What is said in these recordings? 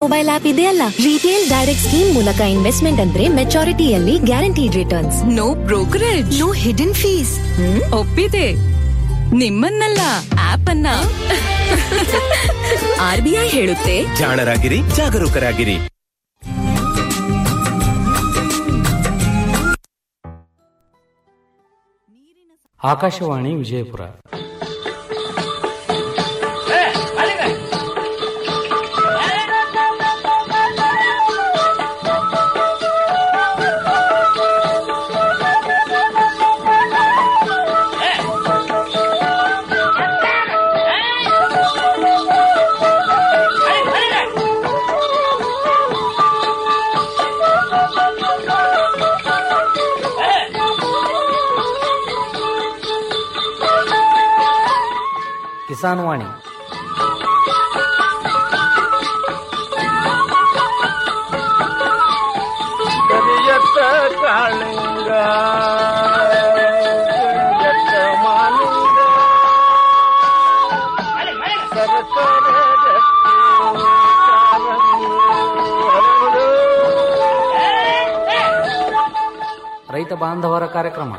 Mobile app ಇದೆಯಲ್ಲ retail direct scheme ಮೂಲಕ investment ಅಂದ್ರೆ ಮೆಚಾರಿಟಿಯಲ್ಲಿ guaranteed returns no brokerage no hidden fees ಒಪ್ಪಿದೆ ನಿಮ್ಮನ್ನಲ್ಲ ಆಪ್ ಅನ್ನ ಆರ್ ಬಿ ಐ ಹೇಳುತ್ತೆ ಜಾಣರಾಗಿರಿ ಜಾಗರೂಕರಾಗಿರಿ ಆಕಾಶವಾಣಿ ವಿಜಯಪುರ ಕಿಸಾನ್ ವಾಣಿ ಕರಿಯತ್ತ ಕಾಳಿಂಗ ಕರಿಯತ್ತ ಮಾಲಿಂಗ ಸರಸರ ರಕ್ತಿ ಕಾರಂಗಿ ಹರಡು. ರೈತ ಬಾಂಧವರ ಕಾರ್ಯಕ್ರಮ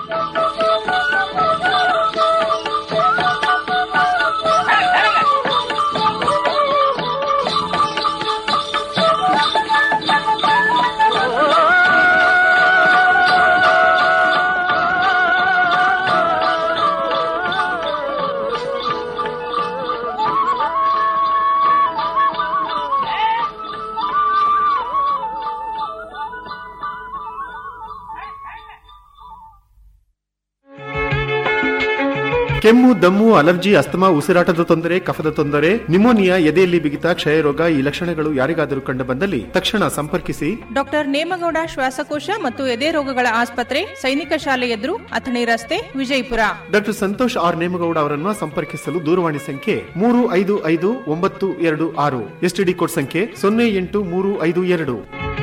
ಕೆಮ್ಮು ದಮ್ಮು ಅಲರ್ಜಿ ಅಸ್ತಮಾ ಉಸಿರಾಟದ ತೊಂದರೆ ಕಫದ ತೊಂದರೆ ನಿಮೋನಿಯಾ ಎದೆಯಲ್ಲಿ ಬಿಗಿತ ಕ್ಷಯರೋಗ ಈ ಲಕ್ಷಣಗಳು ಯಾರಿಗಾದರೂ ಕಂಡು ಬಂದಲ್ಲಿ ತಕ್ಷಣ ಸಂಪರ್ಕಿಸಿ ಡಾಕ್ಟರ್ ನೇಮಗೌಡ ಶ್ವಾಸಕೋಶ ಮತ್ತು ಎದೆ ರೋಗಗಳ ಆಸ್ಪತ್ರೆ ಸೈನಿಕ ಶಾಲೆ ಎದುರು ಅಥಣಿ ರಸ್ತೆ ವಿಜಯಪುರ ಡಾಕ್ಟರ್ ಸಂತೋಷ್ ಆರ್ ನೇಮಗೌಡ ಅವರನ್ನು ಸಂಪರ್ಕಿಸಲು ದೂರವಾಣಿ ಸಂಖ್ಯೆ ಮೂರು ಐದು ಐದು ಒಂಬತ್ತು ಎರಡು ಆರು ಎಸ್ಟಿಡಿ ಕೋಡ್ ಸಂಖ್ಯೆ ಸೊನ್ನೆ ಎಂಟು ಮೂರು ಐದು ಎರಡು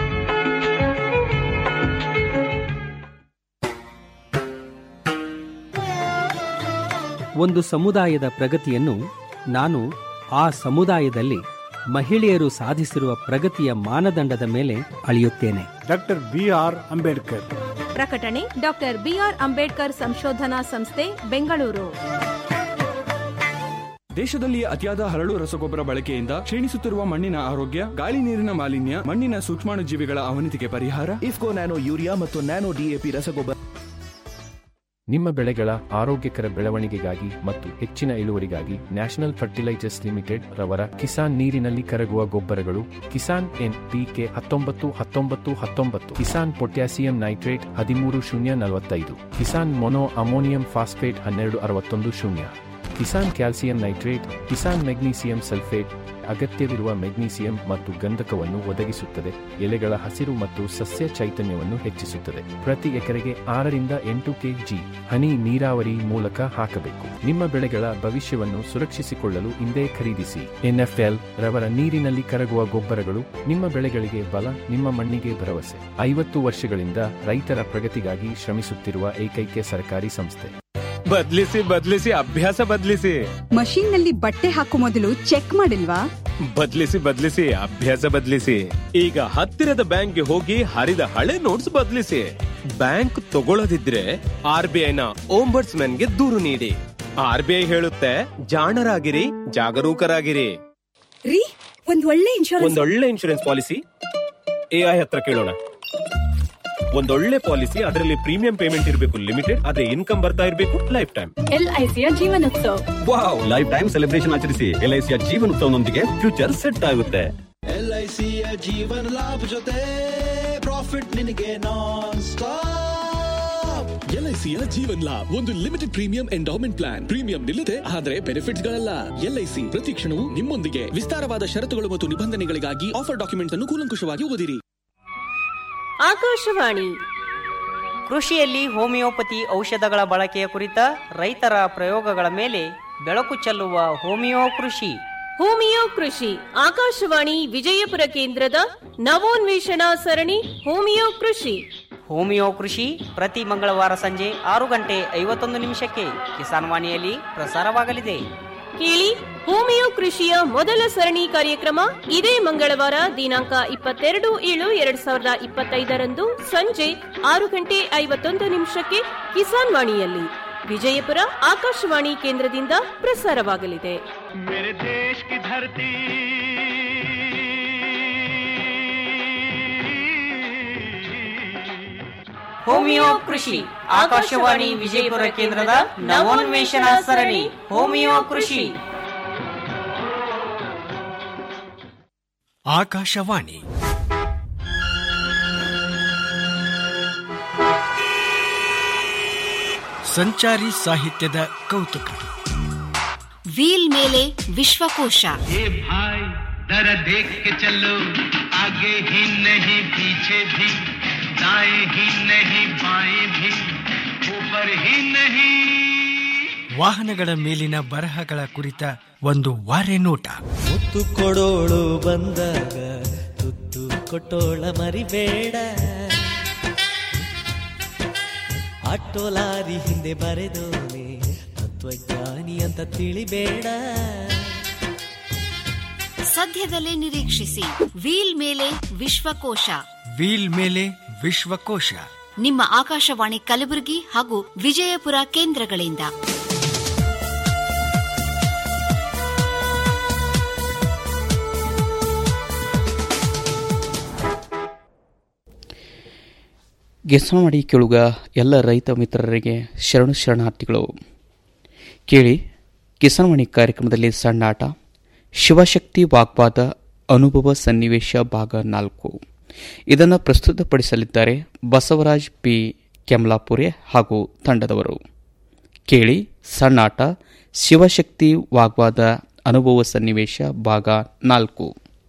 ಒಂದು ಸಮುದಾಯದ ಪ್ರಗತಿಯನ್ನು ನಾನು ಆ ಸಮುದಾಯದಲ್ಲಿ ಮಹಿಳೆಯರು ಸಾಧಿಸಿರುವ ಪ್ರಗತಿಯ ಮಾನದಂಡದ ಮೇಲೆ ಅಳೆಯುತ್ತೇನೆ ಡಾಕ್ಟರ್ ಬಿ ಆರ್ ಅಂಬೇಡ್ಕರ್ ಪ್ರಕಟಣೆ ಡಾಕ್ಟರ್ ಬಿಆರ್ ಅಂಬೇಡ್ಕರ್ ಸಂಶೋಧನಾ ಸಂಸ್ಥೆ ಬೆಂಗಳೂರು ದೇಶದಲ್ಲಿ ಅತಿಯಾದ ಹರಳು ರಸಗೊಬ್ಬರ ಬಳಕೆಯಿಂದ ಕ್ಷೀಣಿಸುತ್ತಿರುವ ಮಣ್ಣಿನ ಆರೋಗ್ಯ ಗಾಳಿ ನೀರಿನ ಮಾಲಿನ್ಯ ಮಣ್ಣಿನ ಸೂಕ್ಷ್ಮಾಣುಜೀವಿಗಳ ಅವನತಿಗೆ ಪರಿಹಾರ ಇಫ್ಕೋ ನ್ಯಾನೋ ಯೂರಿಯಾ ಮತ್ತು ನ್ಯಾನೋ ಡಿಎಪಿ ರಸಗೊಬ್ಬರ ನಿಮ್ಮ ಬೆಳೆಗಳ ಆರೋಗ್ಯಕರ ಬೆಳವಣಿಗೆಗಾಗಿ ಮತ್ತು ಹೆಚ್ಚಿನ ಇಳುವರಿಗಾಗಿ ನ್ಯಾಷನಲ್ ಫರ್ಟಿಲೈಸರ್ಸ್ ಲಿಮಿಟೆಡ್ ರವರ ಕಿಸಾನ್ ನೀರಿನಲ್ಲಿ ಕರಗುವ ಗೊಬ್ಬರಗಳು ಕಿಸಾನ್ ಎನ್ ಪಿಕೆ ಹತ್ತೊಂಬತ್ತು ಹತ್ತೊಂಬತ್ತು ಹತ್ತೊಂಬತ್ತು ಕಿಸಾನ್ ಪೊಟ್ಯಾಸಿಯಂ ನೈಟ್ರೇಟ್ ಹದಿಮೂರು ಶೂನ್ಯ ನಲವತ್ತೈದು ಕಿಸಾನ್ ಮೊನೋ ಅಮೋನಿಯಂ ಫಾಸ್ಫೇಟ್ ಹನ್ನೆರಡು ಅರವತ್ತೊಂದು ಶೂನ್ಯ Kisan calcium nitrate Kisan magnesium sulphate ಅಗತ್ಯವಿರುವ ಮೆಗ್ನೀಸಿಯಂ ಮತ್ತು ಗಂಧಕವನ್ನು ಒದಗಿಸುತ್ತದೆ ಎಲೆಗಳ ಹಸಿರು ಮತ್ತು ಸಸ್ಯ ಚೈತನ್ಯವನ್ನು ಹೆಚ್ಚಿಸುತ್ತದೆ ಪ್ರತಿ ಎಕರೆಗೆ ಆರರಿಂದ ಎಂಟು ಕೆಜಿ ಹನಿ ನೀರಾವರಿ ಮೂಲಕ ಹಾಕಬೇಕು ನಿಮ್ಮ ಬೆಳೆಗಳ ಭವಿಷ್ಯವನ್ನು ಸುರಕ್ಷಿಸಿಕೊಳ್ಳಲು ಇಂದೇ ಖರೀದಿಸಿ ಎನ್ಎಫ್ಎಲ್ ರವರ ನೀರಿನಲ್ಲಿ ಕರಗುವ ಗೊಬ್ಬರಗಳು ನಿಮ್ಮ ಬೆಳೆಗಳಿಗೆ ಬಲ ನಿಮ್ಮ ಮಣ್ಣಿಗೆ ಭರವಸೆ ಐವತ್ತು ವರ್ಷಗಳಿಂದ ರೈತರ ಪ್ರಗತಿಗಾಗಿ ಶ್ರಮಿಸುತ್ತಿರುವ ಏಕೈಕ ಸರ್ಕಾರಿ ಸಂಸ್ಥೆ ಬದ್ಲಿಸಿ ಬದ್ಲಿಸಿ ಅಭ್ಯಾಸ ಬದ್ಲಿಸಿ ಮಷೀನ್ ನಲ್ಲಿ ಬಟ್ಟೆ ಹಾಕೋ ಮೊದಲು ಚೆಕ್ ಮಾಡಿಲ್ವಾ ಬದ್ಲಿಸಿ ಬದ್ಲಿಸಿ ಅಭ್ಯಾಸ ಬದ್ಲಿಸಿ ಈಗ ಹತ್ತಿರದ ಬ್ಯಾಂಕ್ಗೆ ಹೋಗಿ ಹರಿದ ಹಳೆ ನೋಟ್ಸ್ ಬದ್ಲಿಸಿ ಬ್ಯಾಂಕ್ ತಗೊಳ್ಳದಿದ್ರೆ ಆರ್ ಬಿ ಐನ ಓಂಬರ್ಟ್ಸ್ ಗೆ ದೂರು ನೀಡಿ ಆರ್ ಬಿ ಐ ಹೇಳುತ್ತೆ ಜಾಣರಾಗಿರಿ ಜಾಗರೂಕರಾಗಿರಿ ರೀ ಒಂದ್ ಒಳ್ಳೆ ಇನ್ಶೂರೆನ್ಸ್ ಒಂದೊಳ್ಳೆ ಇನ್ಶೂರೆನ್ಸ್ ಪಾಲಿಸಿ ಎಐ ಹತ್ರ ಕೇಳೋಣ ಒಂದೊಳ್ಳೆ ಪಾಲಿಸಿ ಅದರಲ್ಲಿ ಪ್ರೀಮಿಯಂ ಪೇಮೆಂಟ್ ಇರಬೇಕು ಲಿಮಿಟೆಡ್ ಅದೇ ಇನ್ಕಮ್ ಬರ್ತಾ ಇರಬೇಕು ಲೈಫ್ ಟೈಮ್ ಎಲ್ಐಸಿಯ ಜೀವನೋತ್ಸವ ವಾವ್ ಲೈಫ್ ಟೈಮ್ ಸೆಲೆಬ್ರೇಷನ್ ಆಚರಿಸಿ ಎಲ್ಐಸಿಯ ಜೀವನೋತ್ಸವನೊಂದಿಗೆ ಫ್ಯೂಚರ್ ಸೆಟ್ ಆಗುತ್ತೆ ಎಲ್ಐಸಿಯ ಜೀವನ ಲಾಭ ಜೊತೆ ಪ್ರಾಫಿಟ್ ನಿನಗೆ ನಾನ್ ಸ್ಟಾಪ್ ಎಲ್ಐಸಿಯ ಜೀವನ್ ಲಾಭ್ ಒಂದು limited premium endowment plan premium ನಿಲ್ಲದೆ ಆದರೆ ಬೆನಿಫಿಟ್ಸ್ ಗಳಲ್ಲ ಎಲ್ಐಸಿ ಪ್ರತಿ ಕ್ಷಣವೂ ನಿಮ್ಮೊಂದಿಗೆ ವಿಸ್ತಾರವಾದ ಷರತ್ತುಗಳು ಮತ್ತು ನಿಬಂಧನೆಗಳಿಗಾಗಿ ಆಫರ್ ಡಾಕ್ಯುಮೆಂಟ್ಸ್ ಅನ್ನು ಕೂಲಂಕುಷವಾಗಿ ಓದಿರಿ ಆಕಾಶವಾಣಿ ಕೃಷಿಯಲ್ಲಿ ಹೋಮಿಯೋಪತಿ ಔಷಧಗಳ ಬಳಕೆಯ ಕುರಿತ ರೈತರ ಪ್ರಯೋಗಗಳ ಮೇಲೆ ಬೆಳಕು ಚೆಲ್ಲುವ ಹೋಮಿಯೋ ಕೃಷಿ ಹೋಮಿಯೋ ಕೃಷಿ ಆಕಾಶವಾಣಿ ವಿಜಯಪುರ ಕೇಂದ್ರದ ನವೋನ್ವೇಷಣಾ ಸರಣಿ ಹೋಮಿಯೋ ಕೃಷಿ ಹೋಮಿಯೋ ಕೃಷಿ ಪ್ರತಿ ಮಂಗಳವಾರ ಸಂಜೆ ಆರು ಗಂಟೆ ಐವತ್ತೊಂದು ನಿಮಿಷಕ್ಕೆ ಕಿಸಾನ್ ವಾಣಿಯಲ್ಲಿ ಪ್ರಸಾರವಾಗಲಿದೆ ಕೇಳಿ ಹೋಮಿಯೋ ಕೃಷಿಯ ಮೊದಲ ಸರಣಿ ಕಾರ್ಯಕ್ರಮ ಇದೇ ಮಂಗಳವಾರ ದಿನಾಂಕ ಇಪ್ಪತ್ತೆರಡು ಏಳು ಎರಡ್ ಸಾವಿರದ ಇಪ್ಪತ್ತೈದರಂದು ಸಂಜೆ ಆರು ಗಂಟೆ ಐವತ್ತೊಂದು ನಿಮಿಷಕ್ಕೆ ಕಿಸಾನ್ ವಾಣಿಯಲ್ಲಿ ವಿಜಯಪುರ ಆಕಾಶವಾಣಿ ಕೇಂದ್ರದಿಂದ ಪ್ರಸಾರವಾಗಲಿದೆ मेरे देश की धरती ಹೋಮಿಯೋ ಕೃಷಿ ಆಕಾಶವಾಣಿ ವಿಜಯಪುರ ಕೇಂದ್ರದ ನವೋನ್ಮೇಷಣ ಸರಣಿ ಹೋಮಿಯೋ ಕೃಷಿ ಆಕಾಶವಾಣಿ ಸಂಚಾರಿ ಸಾಹಿತ್ಯದ ಕೌತುಕ ವೀಲ್ ಮೇಲೆ ವಿಶ್ವಕೋಶ ये भाई दर देख के चलो आगे ही नहीं पीछे भी दाएं ही नहीं बाएं भी ऊपर ही नहीं ವಾಹನಗಳ ಮೇಲಿನ ಬರಹಗಳ ಕುರಿತ ಒಂದು ವಾರೆ ನೋಟ ಮುತ್ತು ಕೊಡೋಳು ಬಂದಾಗ ತುತ್ತು ಕೊಟ್ಟೋಳ ಮರಿಬೇಡ ಆಟೋ ಲಾರಿ ಹಿಂದೆ ಬರೆದೋನೆ ತತ್ವಜ್ಞಾನಿ ಅಂತ ತಿಳಿಬೇಡ ಸದ್ಯದಲ್ಲೇ ನಿರೀಕ್ಷಿಸಿ ವೀಲ್ ಮೇಲೆ ವಿಶ್ವಕೋಶ ವೀಲ್ ಮೇಲೆ ವಿಶ್ವಕೋಶ ನಿಮ್ಮ ಆಕಾಶವಾಣಿ ಕಲಬುರಗಿ ಹಾಗೂ ವಿಜಯಪುರ ಕೇಂದ್ರಗಳಿಂದ ಗೆಸವಾಡಿ ಕೇಳುಗ ಎಲ್ಲ ರೈತ ಮಿತ್ರರಿಗೆ ಶರಣು ಶರಣಾರ್ಥಿಗಳು ಕೇಳಿ ಕಿಸಾನ್ವಾಣಿ ಕಾರ್ಯಕ್ರಮದಲ್ಲಿ ಸಣ್ಣ ಆಟ ಶಿವಶಕ್ತಿ ವಾಗ್ವಾದ ಅನುಭವ ಸನ್ನಿವೇಶ ಭಾಗ ನಾಲ್ಕು ಇದನ್ನು ಪ್ರಸ್ತುತಪಡಿಸಲಿದ್ದಾರೆ ಬಸವರಾಜ್ ಪಿ ಕೆಮ್ಲಾಪುರೆ ಹಾಗೂ ತಂಡದವರು ಕೇಳಿ ಸಣ್ಣಾಟ ಶಿವಶಕ್ತಿ ವಾಗ್ವಾದ ಅನುಭವ ಸನ್ನಿವೇಶ ಭಾಗ ನಾಲ್ಕು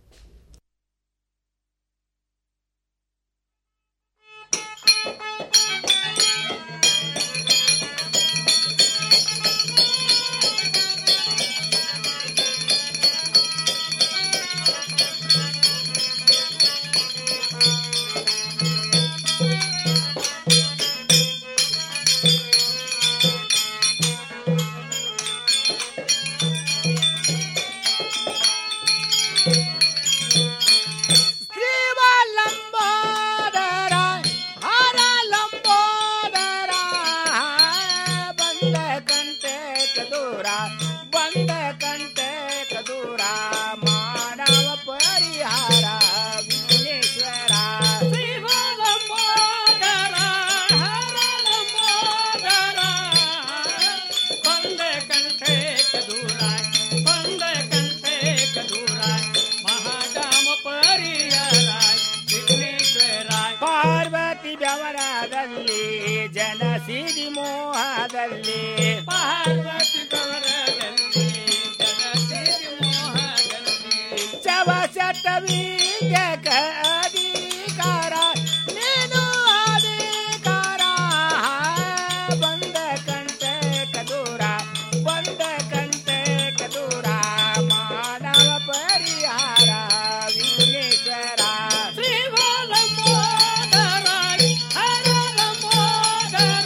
ಶ್ರೀವಲ್ಲಂಬೋದರ ಹರ ಲಂಬೋದರ ಬಂದ ಕಂಟೆ ಕದೂರ ಬಂದ ಕಂಟೆ ಕದೂರ ಮಾನವ ಪರಿಹಾರ ವಿಘ್ನೇಶ್ವರ ಶ್ರೀವಲ್ಲಂಬೋದರ ಹರ ಲಂಬೋದರ ಬಂದ ಕಂಟೆ ಕದೂರ ಬಂದ ಕಂಟೆ ಕದೂರ ಮಹಾದಾಮ ಪರಿಹಾರ ವಿಘ್ನೇಶ್ವರ ಪಾರ್ವತಿ ಬೆವರದಲ್ಲಿ ಜನ ಸಿರಿ ಮೋಹದಲ್ಲಿ ಪಾರ್ವತಿ ಬೆವರದಲ್ಲಿ ಜನ ಸಿರಿ ಮೋಹದಲ್ಲಿ ಚವ ಚಟವೀಗ ಅಧಿಕಾರ ನೀನು ಅಧಿಕಾರ ಬಂದ ಕಂಟೆ ಕದೂರ ಬಂದ ಕಂಟೆ ಕದೂರ ಮಾನವ ಪರಿಹಾರ ವಿಘ್ನೇಶ್ವರ ಶ್ರೀವಲ್ಲಂಬೋದರ ಹರ ಲಂಬೋದರ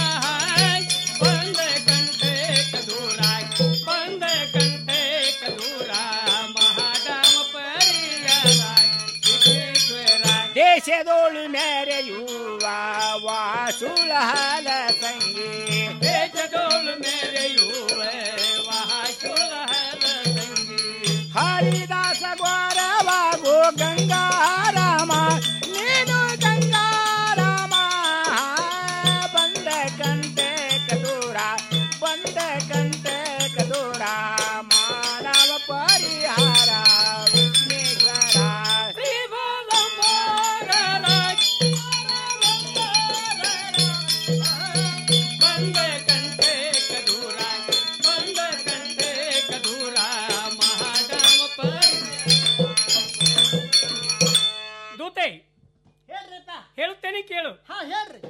ಬಂದ ಕಂಟೆ ಕದೂರ ಬಂದ ಕಂಟೆ ಕದೂರ ಮಹಾದಾಮ ಪರಿಹಾರ ವಿಘ್ನೇಶ್ವರ ದೇಶದೋಳು ಮೆರೆಯುವ ವಾಸುಳ ಹಲ ಸಂಗಿ ದೇಶದೋಳು ಮೆರೆಯುವ ವಾಸುಳ ಹಲ ಸಂಗಿ ಹರಿದಾಸ ಗೋರವಾಗು ಗಂಗಾರಾಮ ನೀನು ಗಂಗಾರಾಮ ಬಂದ ಕಂಟೆ ಕದೂರ ಬಂದ ಕಂಟೆ ಕದೂರ ಮಾನವ ಪರಿಹಾರ ವಿಘ್ನೇಶ್ವರ ಬಂದ ಕಂಟೆ ಕದೂರ ಬಂದ ಕಂಟೆ ಕದೂರ ಮಹಾದಾಮ ದೂತೆ ಹೇಳುತ್ತೇನೆ ಕೇಳು ಹಾ ಹೇಳ್ರಿ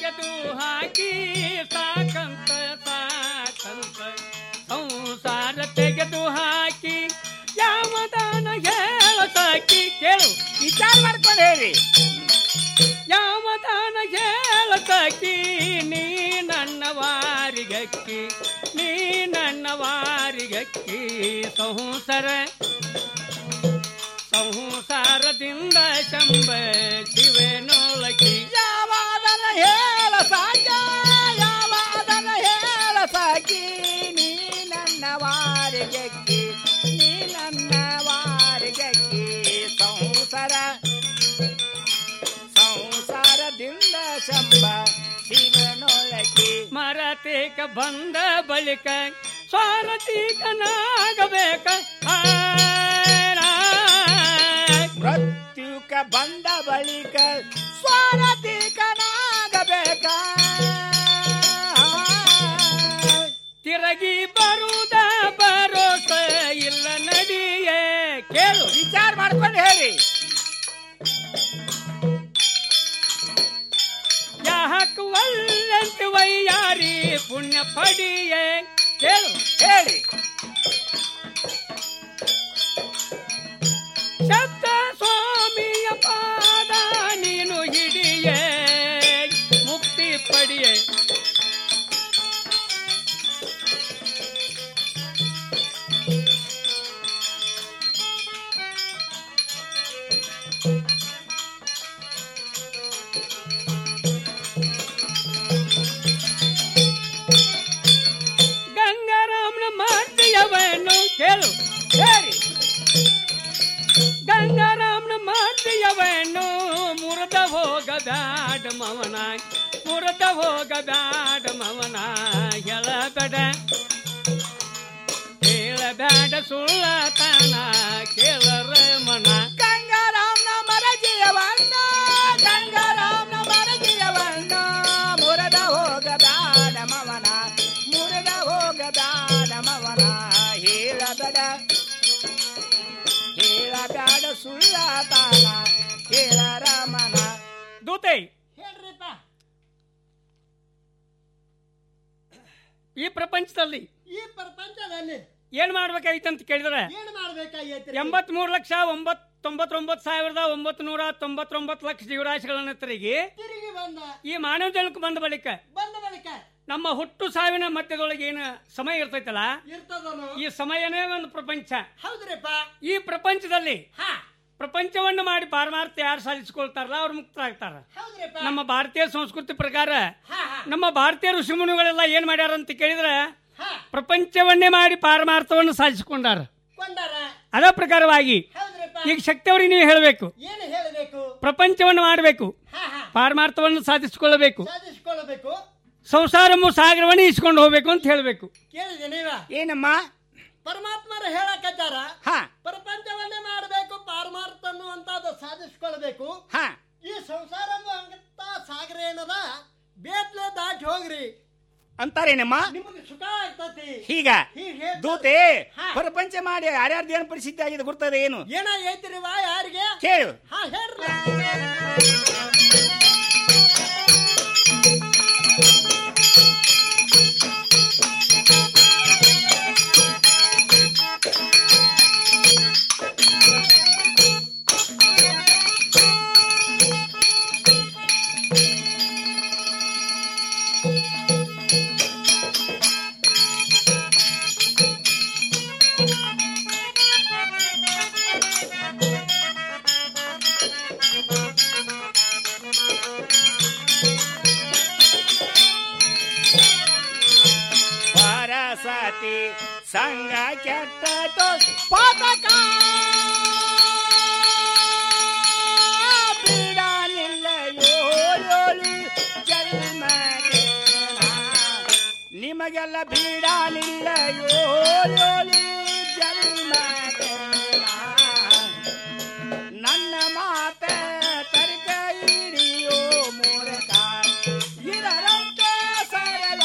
ತೆಗೆದು ಹಾಕಿ ಸಾಕಂತ ಸಾಕಂತ ಸಂಸಾರ ತೆಗೆದು ಹಾಕಿ ಯಾವ ದಾನ ಹೇಳ ಸಾಕಿ ಕೇಳು ವಿಚಾರ ಮಾಡ್ಕೊಂಡು ಹೇಳಿ ಯಾವ ದಾನ ಹೇಳ ಸಾಕಿ ನೀ ನನ್ನ ವಾರಿಗಕ್ಕಿ ನೀ ನನ್ನ ವಾರಿಗಕ್ಕಿ ಸಂಸಾರ ಸಂಸಾರದಿಂದ ಶಂಬ ಶಿವನೊಳಗಿ ಯಾವಾದನ ಹೇಳ ಸಾಕ ಯಾವಾದನ ಹೇಳ ಸಾಕಿ ನೀ ನನ್ನ ವಾರಿಗೆಕ್ಕಿ ನೀ ನನ್ನ ವಾರಿಗೆಕ್ಕಿ ಸಂಸಾರ ಸಂಸಾರದಿಂದ ಶಂಬ ಶಿವನೊಳಗಿ ಮರತೇಕ ಬಂದ ಬಳಿಕ ಸ್ವಾರತೀಕನಾಗಬೇಕ ಮೃತ್ಯುಕ ಬಂದ ಬಳಿಕ ಸ್ವಾರತೀಕನಾಗಬೇಕ ತಿರುಗಿ ಬರುವುದ ಭರೋಸ ಇಲ್ಲ ನಡಿಯೇ ಕೇಳು ವಿಚಾರ ಮಾಡ್ಕೊಂಡು ಹೇಳಿ ಯಾಕೆ ಒಳ್ಳಂತ ವೈಯಾರಿ ಪುಣ್ಯ ಪಡಿಯೇ ಕೇಳು ಹೇಳಿ ಸತ್ತ ಸ್ವಾಮಿಯ ಪಾದ ನೀನು ಹಿಡಿಯೇ ಮುಕ್ತಿ ಪಡಿಯೇ ಗಂಗಾರಾಮನ ಮಾಡ್ತೀಯವನು ಕೇಳು ಹೇಳಿ ಗಂಗಾರಾಮನ ಮಾಡ್ತೀಯವನು ಮುರಿದ ಹೋಗದಾಡ ಮವನ ಮುರಿದ ಹೋಗದಾಡ ಮವನ ಹೇಳಬೇಡ ಹೇಳಬೇಡ ಸುಳ್ಳತನ ಕೇಳರ ಮನ ಗಂಗಾರಾಮ್ನ ಮರಜಿಯವಣ್ಣ ಗಂಗಾರಾಮ್ನ ಮರಜಿಯವಣ್ಣ ಮುರದ ಹೋಗದಾಡ ಮವನ ಮುರದ ಹೋಗದಾಡ ಮವನ ಹೇಳಬೇಡ ಹೇಳಬೇಡ ಸುಳ್ಳತಾನ ಕೇಳರ ಮನ ದೂತೆ ಹೇಳ್ರಿಪ್ಪ ಈ ಪ್ರಪಂಚದಲ್ಲಿ ಈ ಪ್ರಪಂಚದಲ್ಲಿ ಏನ್ ಮಾಡ್ಬೇಕಾಗಿತ್ತಂತ ಕೇಳಿದ್ರೆ ಏನು ಮಾಡ್ಬೇಕಾಗೈತ್ರಿ ಎಂಬತ್ ಮೂರು ಲಕ್ಷ ಒಂಬತ್ ತೊಂಬತ್ತೊಂಬತ್ತು ಸಾವಿರದ ಒಂಬತ್ತು ನೂರ ತೊಂಬತ್ತೊಂಬತ್ತು ಲಕ್ಷ ಜೀವರಾಶಿಗಳನ್ನ ತಿರುಗಿ ತಿರುಗಿ ಬಂದ ಈ ಮಾನವ ಜನ್ಮಕ್ಕೆ ಬಂದ ಬಳಿಕ ಬಂದ ಬಳಿಕ ನಮ್ಮ ಹುಟ್ಟು ಸಾವಿನ ಮಧ್ಯದೊಳಗೆ ಏನು ಸಮಯ ಇರ್ತೈತಲ್ಲ ಇರ್ತದನು ಈ ಸಮಯನೇ ಒಂದು ಪ್ರಪಂಚ ಹೌದ್ರಿಪ್ಪ ಈ ಪ್ರಪಂಚದಲ್ಲಿ ಹಾ ಪ್ರಪಂಚವನ್ನು ಮಾಡಿ ಪಾರಮಾರ್ಥ ಯಾರು ಸಾಧಿಸಿಕೊಳ್ತಾರಲ್ಲ ಅವ್ರು ಮುಕ್ತರಾಗ್ತಾರ ಹೌದ್ರಿಪ್ಪ ನಮ್ಮ ಭಾರತೀಯ ಸಂಸ್ಕೃತಿ ಪ್ರಕಾರ ನಮ್ಮ ಭಾರತೀಯ ಋಷಿಮುನಿಗಳೆಲ್ಲ ಏನ್ ಮಾಡ್ಯಾರ ಅಂತ ಕೇಳಿದ್ರೆ ಪ್ರಪಂಚವನ್ನೇ ಮಾಡಿ ಪಾರಮಾರ್ಥವನ್ನು ಸಾಧಿಸಿಕೊಂಡಾರ ಕೊಂಡಾರ ಅದ ಪ್ರಕಾರವಾಗಿ ಹೌದ್ರಿಪ್ಪ ಈಗ ಶಕ್ತಿಯವರಿಗೆ ನೀವು ಹೇಳಬೇಕು ಏನು ಹೇಳಬೇಕು ಪ್ರಪಂಚವನ್ನು ಮಾಡಬೇಕು ಹಾ ಹಾ ಪಾರಮಾರ್ಥವನ್ನು ಸಾಧಿಸಿಕೊಳ್ಳಬೇಕು ಸಾಧಿಸಿಕೊಳ್ಳಬೇಕು ಸಂಸಾರము ಸಾಗರವನ್ನು ಇಸ್ಕೊಂಡು ಹೋಗ್ಬೇಕು ಅಂತ ಹೇಳಬೇಕು ಕೇಳಿದೆ ನೀವ ಏನಮ್ಮ ಪರಮಾತ್ಮರ ಹೇಳಕತ್ತಾರ ಹಾ ಪ್ರಪಂಚವನ್ನೇ ಮಾಡಬೇಕು ಪಾರಮಾರ್ಥ ಅನ್ನುವಂತದ್ದು ಸಾಧಿಸ್ಕೊಳ್ಬೇಕು ಹಾ ಈ ಸಂಸಾರ ಅನ್ನುವಂತ ಸಾಗರ ಏನದ ಬೇತ್ಲೆ ದಾಟಿ ಹೋಗ್ರಿ ಅಂತಾರೇನಮ್ಮ ನಿಮಗೆ ಸುಖ ಆಗ್ತತಿ ಹೀಗ ಹೀಗ್ ಹೇಳ್ತಾರೆ. ದೂತೆ ಹಾ. ಪ್ರಪಂಚ ಮಾಡಿ ಯಾರ್ಯಾರ್ದು ಏನು ಪರಿಸ್ಥಿತಿ ಆಗಿದೆ ಗೊತ್ತದೆ ಏನು ಏನ ಐತಿರಿವಾ ಯಾರಿಗೆ ಕೇಳು ಹಾ ಹೇಳ್ರಿ ಪರಸತಿ ಸಂಗ ಕೆಟ್ಟತು ಪಾತಕ ಬೀಡಾನಿಲ್ಲ ಜನ್ಮದೇನ ನಿಮಗೆಲ್ಲ ಬೀಡಾನಿಲ್ಲ ಯೋಲಿ ಜನ್ಮದೇನ ನನ್ನ ಮಾತ ತರ್ಕ ಹಿಡಿಯೋ ಮೂರಕ ಇದರಂತೆ ಸರಳ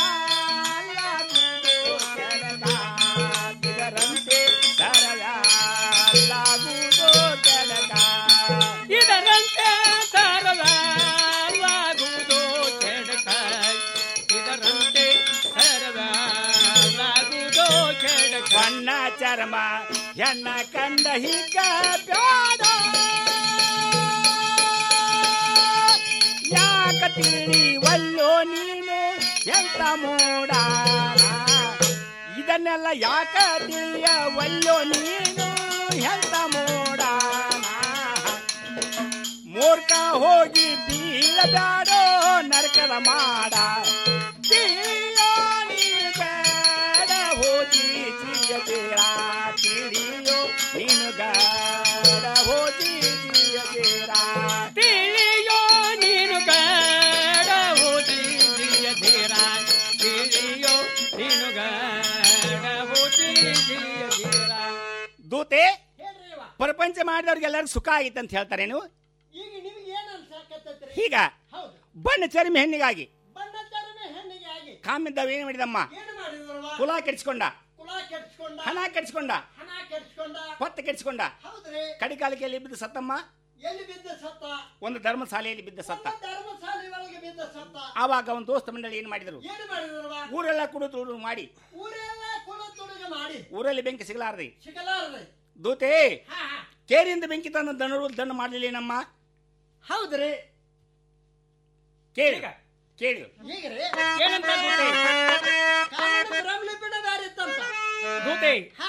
ಇದರಂತೆ ಸರಳಾಗುವುದು ಕೆಡಕ ಇದರಂತೆ ಸರಳಾಗುವುದು ಕೆಡಕ ಧರ್ಮ ಹೆಣ್ಣ ಕಂಡ ಹೀಗ ಬ್ಯಾಡ ಯಾಕ ತಿಳಿವಲ್ಲೋ ನೀನು ಎಂತ ಮೂಡ ಇದನ್ನೆಲ್ಲ ಯಾಕ ತಿಳಿಯವಲ್ಲೋ ನೀನು ಎಂತ ಮೂಡ ಮೂರ್ಖ ಹೋಗಿ ಬೀಳಬ್ಯಾಡೋ ನರಕದ ಮಾಡ ತಿಳಿಯೋ ನೀನು ಬೇಡ ಹೋಗಿ ಜಿಯಬೇಡ ತಿಳಿಯೋ ನೀನು ಬೇಡ ಹೋಗಿ ಜಿಯಬೇಡ ತಿಳಿಯೋ ನೀನು ಬೇಡ ಹೋಗಿ ಜಿಯಬೇಡ ತಿಳಿಯೋ ನೀನು ಬೇಡ ಹೋಗಿ ಜಿಯಬೇಡ ದೂತೆ ಪ್ರಪಂಚ ಮಾಡಿದವ್ರಿಗೆಲ್ಲರೂ ಸುಖ ಆಗಿತ್ತು ಅಂತ ಹೇಳ್ತಾರೇನು ಈಗ ನಿಮ್ಗೆ ಏನ್ ಅನ್ಸಾಕತ್ತೈತ್ರಿ ಈಗ ಹೌದು ಬಣ್ಣ ಚರ್ಮಿ ಹೆಣ್ಣಿಗಾಗಿ ಬಣ್ಣ ಚರ್ಮೆ ಹೆಣ್ಣಿಗೆ ಆಗಿ ಕಾಮಿದ್ದವ ಏನು ಮಾಡಿದಮ್ಮ ಏನ್ ಮಾಡಿದ್ರವ ಕುಲ ಕೆಡಿಸ್ಕೊಂಡ ಕುಲ ಕೆಡ್ಸ್ಕೊಂಡ ಹಣ ಕೆಡಿಸ್ಕೊಂಡ ಹಣ ಕೆಡ್ಸ್ಕೊಂಡ ಹೊತ್ತ ಕೆಡಿಸ್ಕೊಂಡ ಹೌದ್ರಿ ಕಡಿಕಾಲಕ್ಕೆ ಎಲ್ಲಿ ಬಿದ್ದು ಸತ್ತಮ್ಮ ಎಲ್ಲಿ ಬಿದ್ದ ಸತ್ತ ಒಂದು ಧರ್ಮಶಾಲೆಯಲ್ಲಿ ಬಿದ್ದ ಸತ್ತ ಧರ್ಮಶಾಲೆ ಒಳಗೆ ಬಿದ್ದ ಸತ್ತ ಆವಾಗ ಅವನ ದೋಸ್ತ ಮಂಡಳಿ ಏನ್ ಮಾಡಿದ್ರು ಏನ್ ಮಾಡಿದ್ರವ ಊರೆಲ್ಲ ಕುಡಿದು ಮಾಡಿ ಊರೆಲ್ಲ ಕುಲ ತುಡುಗ ಮಾಡಿ ಊರಲ್ಲಿ ಬೆಂಕಿ ಸಿಗಲಾರ್ದಿ ಸಿಗಲಾರ್ರಿ ದೂತೆ ಕೇರಿಯಿಂದ ಬೆಂಕಿ ತಂದ ದನರು ದಣ್ಣ ಮಾಡಲಿಲ್ಲ ನಮ್ಮ ಹೌದ್ರಿ ಕೇಳಿ ಕೇಳಿ ಈಗ್ರಿ ಏನಂತ ದೂತೆ ಕಾಮಣ್ಣ ರಮ್ಲಿ ಬಿಡದಾರಿತ್ತಂತ ದೂತೆ ಹಾ